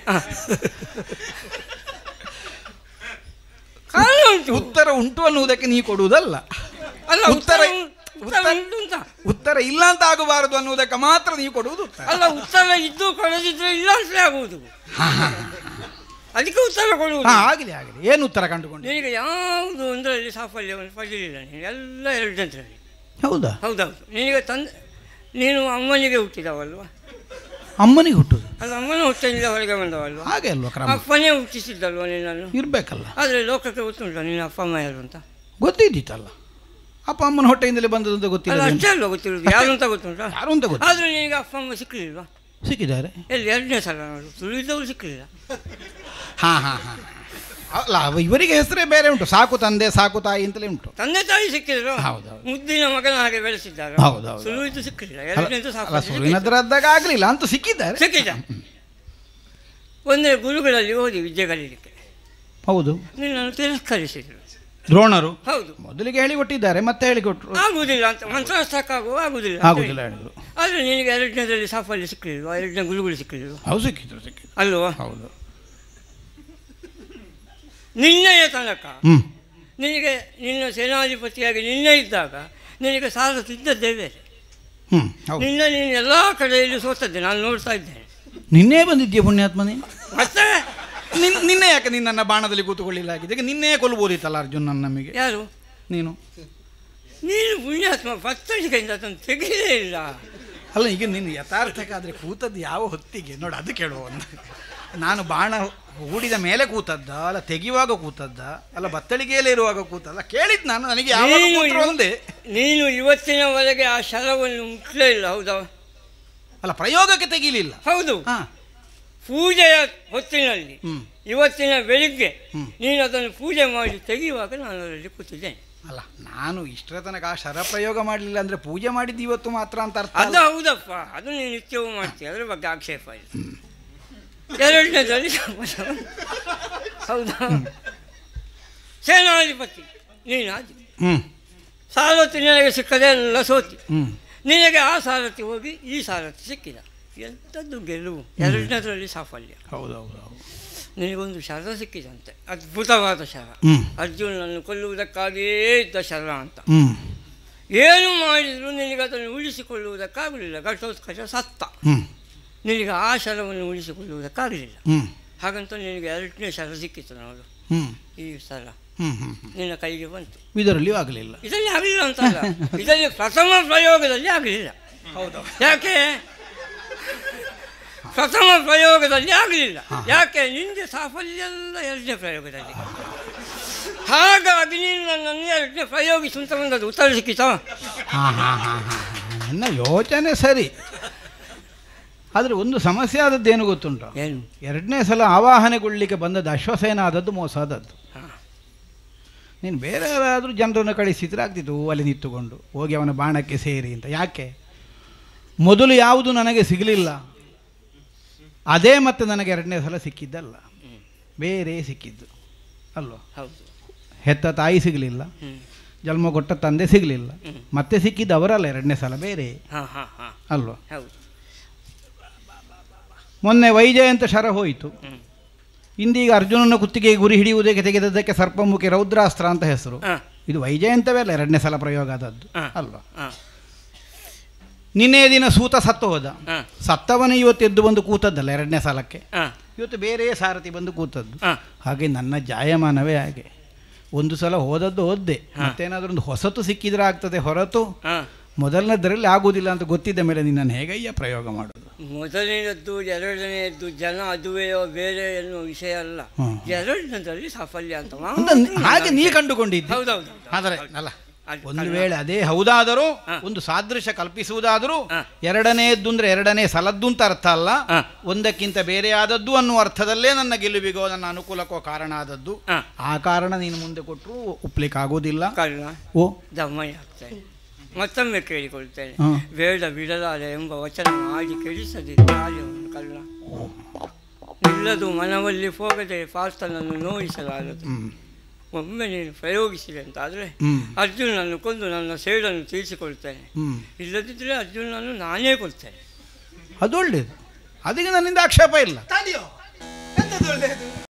ಕಾರಣ ಉಂಟು ಉತ್ತರ ಉಂಟು ಅನ್ನುವುದಕ್ಕೆ ನೀ ಕೊಡುವುದಲ್ಲ ಅಲ್ಲ ಉತ್ತರ ಉತ್ತರ- ಉಂಟು- ಉತ್ತರ ಉಂಟು ಅಂತ ಉತ್ತರ ಇಲ್ಲ ಅಂತ ಆಗಬಾರದು ಅನ್ನುವುದಕ್ಕೆ ಮಾತ್ರ ನೀವು ಕೊಡುವುದು ಉತ್ತರ ಅಲ್ಲ ಉತ್ತರ ಇದ್ದು ಕೊಡದಿದ್ರೆ ಇಲ್ಲ ಅಂತಲೇ ಆಗುವುದು ಅದಕ್ಕೆ ಉತ್ತರ ಕೊಡುವುದು ಹಾ ಆಗಲಿ ಆಗಲಿ ಏನು ಉತ್ತರ ಕಂಡುಕೊಂಡು ನಿನಗೆ ಯಾವುದು ಒಂದರಲ್ಲಿ ಸಾಫಲ್ಯವನ್ನು ಪಡೆಯಲಿಲ್ಲ ನೀನು ಎಲ್ಲ ಎರಡನೇದ್ರಲ್ಲಿ ಹೌದಾ ಹೌದೌದು ನಿನಗೆ ತಂದೆ ನೀನು ಅಮ್ಮನಿಗೆ ಹುಟ್ಟಿದವಲ್ವಾ ಅಮ್ಮನಿಗೆ ಹುಟ್ಟುದು ಅಲ್ಲ ಅಮ್ಮನ ಹೊಟ್ಟೆಯಿಂದ ಹೊರಗೆ ಬಂದವಲ್ವಾ ಹಾಗೆ ಅಲ್ವಾ ಕ್ರಮ ಅಪ್ಪನೇ ಹುಟ್ಟಿಸಿದ್ದಲ್ವಾ ನಿನ್ನನ್ನು ಇರ್ಬೇಕಲ್ಲ ಆದರೆ ಲೋಕಕ್ಕೆ ಗೊತ್ತುಂಟ ನಿನ್ನ ಅಪ್ಪ ಅಮ್ಮ ಯಾರು ಅಂತ ಗೊತ್ತಿದ್ದಿತ್ತಲ್ಲ ಅಪ್ಪ ಅಮ್ಮನ ಹೊಟ್ಟೆಯಿಂದಲೇ ಬಂದದ್ದು ಅಂತ ಗೊತ್ತಿಲ್ಲ ಅಲ್ಲ ಏನು? ಅಷ್ಟೇ ಅಲ್ವಾ ಗೊತ್ತಿರೋದು ಯಾರು ಅಂತ ಗೊತ್ತುಂಟಾ ಯಾರು ಅಂತ ಗೊತ್ತು ಆದರೂ ನಿನಗೆ ಅಪ್ಪ ಅಮ್ಮ ಸಿಕ್ಕಲಿಲ್ವಾ ಸಿಕ್ಕಿದ್ದಾರೆ ಎಲ್ಲಿ ಎರಡನೇ ಸಲ ನೋಡು ತುಳಿದವರು ಸಿಕ್ಕಲಿಲ್ಲ ಹಾ ಹಾ ಹಾ ಅಲ್ಲ ಅವ ಇವರಿಗೆ ಹೆಸರೇ ಬೇರೆ ಉಂಟು ಸಾಕು ತಂದೆ ಸಾಕು ತಾಯಿ ಅಂತಲೇ ಉಂಟು ತಂದೆ ತಾಯಿ ಸಿಕ್ಕಿದ್ರು ಹೌದು, ಹೌದು. ಮುದ್ದಿನ ಮಗನ ಹಾಗೆ ಬೆಳೆಸಿದ್ದಾರೆ ಹೌದು, ಹೌದು. ಸುಳುವಿದ್ದು ಸಿಕ್ಕಲಿಲ್ಲ ಅಲ್ಲ ಎರಡನೇದು ಅಲ್ಲ, ಸಾಕು ಸುರುವಿನದ್ರದ್ದಾಗ ಆಗ್ಲಿಲ್ಲ ಅಂತೂ ಸಿಕ್ಕಿದ್ದಾರೆ ಸಿಕ್ಕಿದ ಒಂದೇ ಗುರುಗಳಲ್ಲಿ ಓದಿ ವಿದ್ಯೆ ಕಲೀಲಿಕ್ಕೆ ಹೌದು ನಿನ್ನನ್ನು ತಿರಸ್ಕರಿಸಿದ್ರು ದ್ರೋಣರು ಹೌದು ಮೊದಲಿಗೆ ಹೇಳಿಕೊಟ್ಟಿದ್ದಾರೆ ಮತ್ತೆ ಹೇಳಿಕೊಟ್ರು ಆಗುವುದಿಲ್ಲ ಅಂತ ಮಂತ್ರಾಷ್ಟಕ್ಕಾಗುವ ಆಗುವುದಿಲ್ಲ ಅಂತ ಆಗುದಿಲ್ಲ ಹೇಳಿದ್ರು ಆದರೆ ನಿನಗೆ ಎರಡನೇದಲ್ಲಿ ಸಾಫಲ್ಯ ಸಿಕ್ಕಲಿಲ್ವಾ ಎರಡನೇ ಗುರುಗಳು ಸಿಕ್ಕಲಿಲ್ವಾ ಹೌದು ಸಿಕ್ಕಿದ್ರು ಸಿಕ್ಕಿದ್ರು ಅಲ್ವಾ ಹೌದು ನಿನ್ನೆಯ ತನಕ ಹ್ಮ್ ನಿನಗೆ ನಿನ್ನ ಸೇನಾಧಿಪತಿಯಾಗಿ ನಿನ್ನೆ ಇದ್ದಾಗ ನಿನಗೆ ಸಾರಥಿದ್ದದ್ದೇ ಬೇರೆ ಹ್ಮ್ ಹೌದು ನಿನ್ನ ನೀನು ಎಲ್ಲ ಕಡೆಯಲ್ಲಿ ಸೋತದ್ದೆ ನಾನು ನೋಡ್ತಾ ಇದ್ದೇನೆ ನಿನ್ನೆ ಬಂದಿದ್ದೀಯ ಪುಣ್ಯಾತ್ಮನೇ ಮತ್ತೆ ನಿನ್ ನಿನ್ನೆ ಯಾಕೆ ನಿನ್ನ ಬಾಣದಲ್ಲಿ ಕೂತುಕೊಳ್ಳಿಲ್ಲ ಆಗಿದೆ ಈಗ ನಿನ್ನೆ ಕೊಲ್ಬೋದಿತ್ತಲ್ಲ ಅರ್ಜುನ್ ನನ್ನ ನಮಗೆ ಯಾರು ನೀನು ನೀನು ಪುಣ್ಯಾತ್ಮ ಪತ್ತಳಿಕೆಯಿಂದ ಅದನ್ನು ತೆಗೆಯಲೇ ಇಲ್ಲ ಅಲ್ಲ ಈಗ ನಿನ್ನ ಯಥಾರ್ಥಕ್ಕಾದರೆ ಕೂತದ್ದು ಯಾವ ಹೊತ್ತಿಗೆ ನೋಡಿ ಅದು ಕೇಳುವ ಒಂದು ನಾನು ಬಾಣ ಹೂಡಿದ ಮೇಲೆ ಕೂತದ್ದ ಅಲ್ಲ ತೆಗೆಯುವಾಗ ಕೂತದ್ದ ಅಲ್ಲ ಬತ್ತಳಿಗೆಯಲ್ಲೇ ಇರುವಾಗ ಕೂತಲ್ಲ ಕೇಳಿದ್ ನಾನು ನನಗೆ ಯಾವಾಗ ನೀನು ಕೂತ್ರು ಇವ- ಒಂದೇ ನೀನು ಇವತ್ತಿನವರೆಗೆ ಆ ಶರವನ್ನು ಮುಟ್ಟಲೇ ಇಲ್ಲ ಹೌದಾ ಅಲ್ಲ ಪ್ರಯೋಗಕ್ಕೆ ತೆಗೀಲಿಲ್ಲ ಹೌದು ಹಾ ಪೂಜೆಯ ಹೊತ್ತಿನಲ್ಲಿ ಹ್ಮ್ ಇವತ್ತಿನ ಬೆಳಿಗ್ಗೆ ಹ್ಮ್. ನೀನು ಅದನ್ನು ಪೂಜೆ ಮಾಡಿ ತೆಗೆಯುವಾಗ ನಾನು ಅದರಲ್ಲಿ ಕೂತಿದ್ದೇನೆ ಅಲ್ಲ ನಾನು ಇಷ್ಟರ ತನಕ ಆ ಶರ ಪ್ರಯೋಗ ಮಾಡಲಿಲ್ಲ ಅಂದ್ರೆ ಪೂಜೆ ಮಾಡಿದ್ದು ಇವತ್ತು ಮಾತ್ರ ಅಂತ ಅರ್ಥ ಅದು ಅಲ್ಲ. ಹೌದಪ್ಪ ಅದು ನೀನು ನಿತ್ಯವೂ ಮಾಡ್ತೀಯ ಅದ್ರ ಬಗ್ಗೆ ಆಕ್ಷೇಪ ಇಲ್ಲ ಎರಡನೇದಲ್ಲಿ ಸಂಬಂಧ. ಹೌದಾ ಸೇನಾಧಿಪತಿ ನೀನಾದಿ ಹ್ಮ್ ಸಾರಥಿ ನಿನಗೆ ಸಿಕ್ಕದೆ ಎಲ್ಲ ಸೋತಿ ಹ್ಮ್ ನಿನಗೆ ಆ ಸಾರಥಿ ಹೋಗಿ ಈ ಸಾರಥಿ ಸಿಕ್ಕಿದ ಎಂಥದ್ದು ಗೆಲುವು ಎರಡನೇದರಲ್ಲಿ ಸಾಫಲ್ಯ ಹೌದೌದು ಹೌದು ನಿನಗೊಂದು ಶರ ಸಿಕ್ಕಿದಂತೆ ಅದ್ಭುತವಾದ ಶರ ಹ್ಮ್ ಅರ್ಜುನನನ್ನು ಕೊಲ್ಲುವುದಕ್ಕಾಗಿಯೇ ಇದ್ದ ಶರ ಅಂತ ಹ್ಮ್ ಏನು ಮಾಡಿದರೂ ನಿನಗೆ ಅದನ್ನು ಉಳಿಸಿಕೊಳ್ಳುವುದಕ್ಕಾಗಲಿಲ್ಲ ಘಟೋತ್ಕಚ ಸತ್ತ ಹ್ಮ್ ನಿನಗೆ ಆ ಶರವನ್ನು ಉಳಿಸಿಕೊಳ್ಳುವುದಕ್ಕಾಗಲಿಲ್ಲ ಹ್ಮ್ ಹಾಗಂತ ನಿನಗೆ ಎರಡನೇ ಶರ ಸಿಕ್ಕಿತ್ತು ನೋಡು ಹ್ಮ್ ಈ ಸಲ ಹ್ಮ್ ಹ್ಮ್ ಹ್ಮ್ ನಿನ್ನ ಕೈಗೆ ಬಂತು ಇದರಲ್ಲಿಯೂ ಆಗಲಿಲ್ಲ ಇದರಲ್ಲಿ ಆಗಲಿಲ್ಲ ಅಂತಲ್ಲ ಇದರಲ್ಲಿ ಪ್ರಥಮ ಪ್ರಯೋಗದಲ್ಲಿ ಆಗಲಿಲ್ಲ ಹೌದು ಯಾಕೆ ಪ್ರಥಮ ಪ್ರಯೋಗದಲ್ಲಿ ಆಗಲಿಲ್ಲ ಯಾಕೆ ನಿಂದೆ ಸಾಫಲ್ಯ ಎಲ್ಲ ಎರಡನೇ ಪ್ರಯೋಗದಲ್ಲಿ ಹಾಗಾಗಿ ನೀನು ನನ್ನನ್ನು ಎರಡನೇ ಪ್ರಯೋಗಿಸು ಅಂತ ಬಂದದ್ದು ಉತ್ತರ ಸಿಕ್ಕಿತಾ ಹಾ ಹಾ ಹಾ ಹಾ ನನ್ನ ಯೋಚನೆ ಸರಿ ಆದರೆ ಒಂದು ಸಮಸ್ಯೆ ಆದದ್ದು ಏನು ಗೊತ್ತುಂಟು ಏನು ಎರಡನೇ ಸಲ ಆವಾಹನೆಗೊಳ್ಳಿಕ್ಕೆ ಬಂದದ್ದು ಅಶ್ವಸೇನ ಆದದ್ದು ಮೋಸ ಆದದ್ದು ಹಾ. ನೀನು ಬೇರೆ ಯಾರಾದರೂ ಜನರನ್ನು ಕಳಿಸಿದ್ರೆ ಆಗ್ತಿತ್ತು ಅಲ್ಲಿ ನಿಂತುಕೊಂಡು ಹೋಗಿ ಅವನ ಬಾಣಕ್ಕೆ ಸೇರಿ ಅಂತ ಯಾಕೆ ಮೊದಲು ಯಾವುದು ನನಗೆ ಸಿಗಲಿಲ್ಲ ಅದೇ ಮತ್ತೆ ನನಗೆ ಎರಡನೇ ಸಲ ಸಿಕ್ಕಿದ್ದಲ್ಲ ಬೇರೆ ಸಿಕ್ಕಿದ್ದು ಅಲ್ವಾ ಹೌದು ಹೆತ್ತ ತಾಯಿ ಸಿಗಲಿಲ್ಲ ಹ್ಮ್ ಜನ್ಮ ಕೊಟ್ಟ ತಂದೆ ಸಿಗಲಿಲ್ಲ ಹ್ಮ್. ಮತ್ತೆ ಸಿಕ್ಕಿದ್ದು ಅವರಲ್ಲ ಎರಡನೇ ಸಲ ಬೇರೆ ಹಾಂ ಹಾಂ ಹಾಂ ಅಲ್ವಾ ಹೌದು ಮೊನ್ನೆ ವೈಜಯಂತ ಶರ ಹೋಯಿತು ಹ್ಮ್ ಇಂದೀಗ ಅರ್ಜುನನ ಕುತ್ತಿಗೆಗೆ ಗುರಿ ಹಿಡಿಯುವುದಕ್ಕೆ ತೆಗೆದದ್ದಕ್ಕೆ ಸರ್ಪಮುಖಿ ರೌದ್ರಾಸ್ತ್ರ ಅಂತ ಹೆಸರು ಹಾಂ ಇದು ವೈಜಯಂತವೇ ಅಲ್ಲ ಎರಡನೇ ಸಲ ಪ್ರಯೋಗ ಆದದ್ದು ಹಾ. ಅಲ್ವಾ ಹಾಂ ನಿನ್ನೆ ದಿನ ಸೂತ ಸತ್ತು ಹೋದ ಹಾಂ ಸತ್ತವನೇ ಇವತ್ತು ಎದ್ದು ಬಂದು ಕೂತದ್ದಲ್ಲ ಎರಡನೇ ಸಲಕ್ಕೆ ಹಾಂ ಇವತ್ತು ಬೇರೆ ಸಾರಥಿ ಬಂದು ಕೂತದ್ದು ಹಾಂ ಹಾಗೆ ನನ್ನ ಜಾಯಮಾನವೇ ಹಾಗೆ ಒಂದು ಸಲ ಹೋದದ್ದು ಓದ್ದೆ ಮತ್ತೇನಾದ್ರೂ ಒಂದು ಹೊಸತು ಸಿಕ್ಕಿದ್ರೆ ಆಗ್ತದೆ ಹೊರತು ಹಾಂ ಮೊದಲನೇದರಲ್ಲಿ ಆಗುವುದಿಲ್ಲ ಅಂತ ಗೊತ್ತಿದ್ದ ಮೇಲೆ ನಿನ್ನನ್ನು ಹೇಗಯ್ಯ ಪ್ರಯೋಗ ಮಾಡೋದು ಮೊದಲನೇದ್ದು ಎರಡನೆಯದ್ದು ಜನ ಅದುವೆಯೋ ಬೇರೆ ಎನ್ನುವ ವಿಷಯ ಅಲ್ಲ ಹ್ಮ್. ಎರಡನೇದಲ್ಲಿ ಸಾಫಲ್ಯ ಅಂತ ಅಂತ ಹಾಗೆ ನೀ ಕಂಡುಕೊಂಡಿದ್ದೆ ಹೌದೌದು ಆದರೆ ಅಲ್ಲ ಅದು ಒಂದು ಕನ್ನಡ. ವೇಳೆ ಅದೇ ಹೌದಾದರೂ ಹಾ. ಒಂದು ಸಾದೃಶ್ಯ ಕಲ್ಪಿಸುವುದಾದರೂ ಹಾ. ಎರಡನೆಯದ್ದು ಅಂದ್ರೆ ಎರಡನೇ ಸಲದ್ದು ಅಂತ ಅರ್ಥ ಅಲ್ಲ ಹಾ. ಒಂದಕ್ಕಿಂತ ಬೇರೆ ಆದದ್ದು ಅನ್ನುವ ಅರ್ಥದಲ್ಲೇ ನನ್ನ ಗೆಲುವಿಗೋ ನನ್ನ ಅನುಕೂಲಕ್ಕೋ ಕಾರಣ ಆದದ್ದು ಹಾ. ಆ ಕಾರಣ ನೀನು ಮುಂದೆ ಕೊಟ್ಟರು ಒಪ್ಲಿಕ್ಕೆ ಆಗೋದಿಲ್ಲ ಕಳ್ಳ ಓ ದಮ್ಮಯ್ಯ ಆಗ್ತೇನೆ ಮತ್ತೊಮ್ಮೆ ಕೇಳಿಕೊಳ್ತೇನೆ ಹಾ. ಬೇಡ ಬಿಡಲಾರೆ ಎಂಬ ವಚನ ಆಡಿ ಕೆಡಿಸದಿದ್ದ ಅವನು ಕಳ್ಳ ನಿಲ್ಲದು ಮನವಲ್ಲಿ ಹೋಗದೆ ಪಾರ್ಥನನ್ನು ನೋಯಿಸಲಾರದು ಹ್ಮ್ ಒಮ್ಮೆ ನೀನು ಪ್ರಯೋಗಿಸಿದೆ ಅಂತಾದರೆ ಹ್ಮ್ ಅರ್ಜುನನ್ನು ಕೊಂದು ನನ್ನ ಸೇಡನ್ನು ತೀರಿಸಿಕೊಳ್ತೇನೆ ಹ್ಮ್ ಇಲ್ಲದಿದ್ದರೆ ಅರ್ಜುನನ್ನು ನಾನೇ ಕೊಡ್ತೇನೆ ಅದು ಒಳ್ಳೇದು ಅದಕ್ಕೆ ನನ್ನಿಂದ ಆಕ್ಷೇಪ ಇಲ್ಲ ತಡೆಯೋ ಎಂತದು ಒಳ್ಳೆಯದು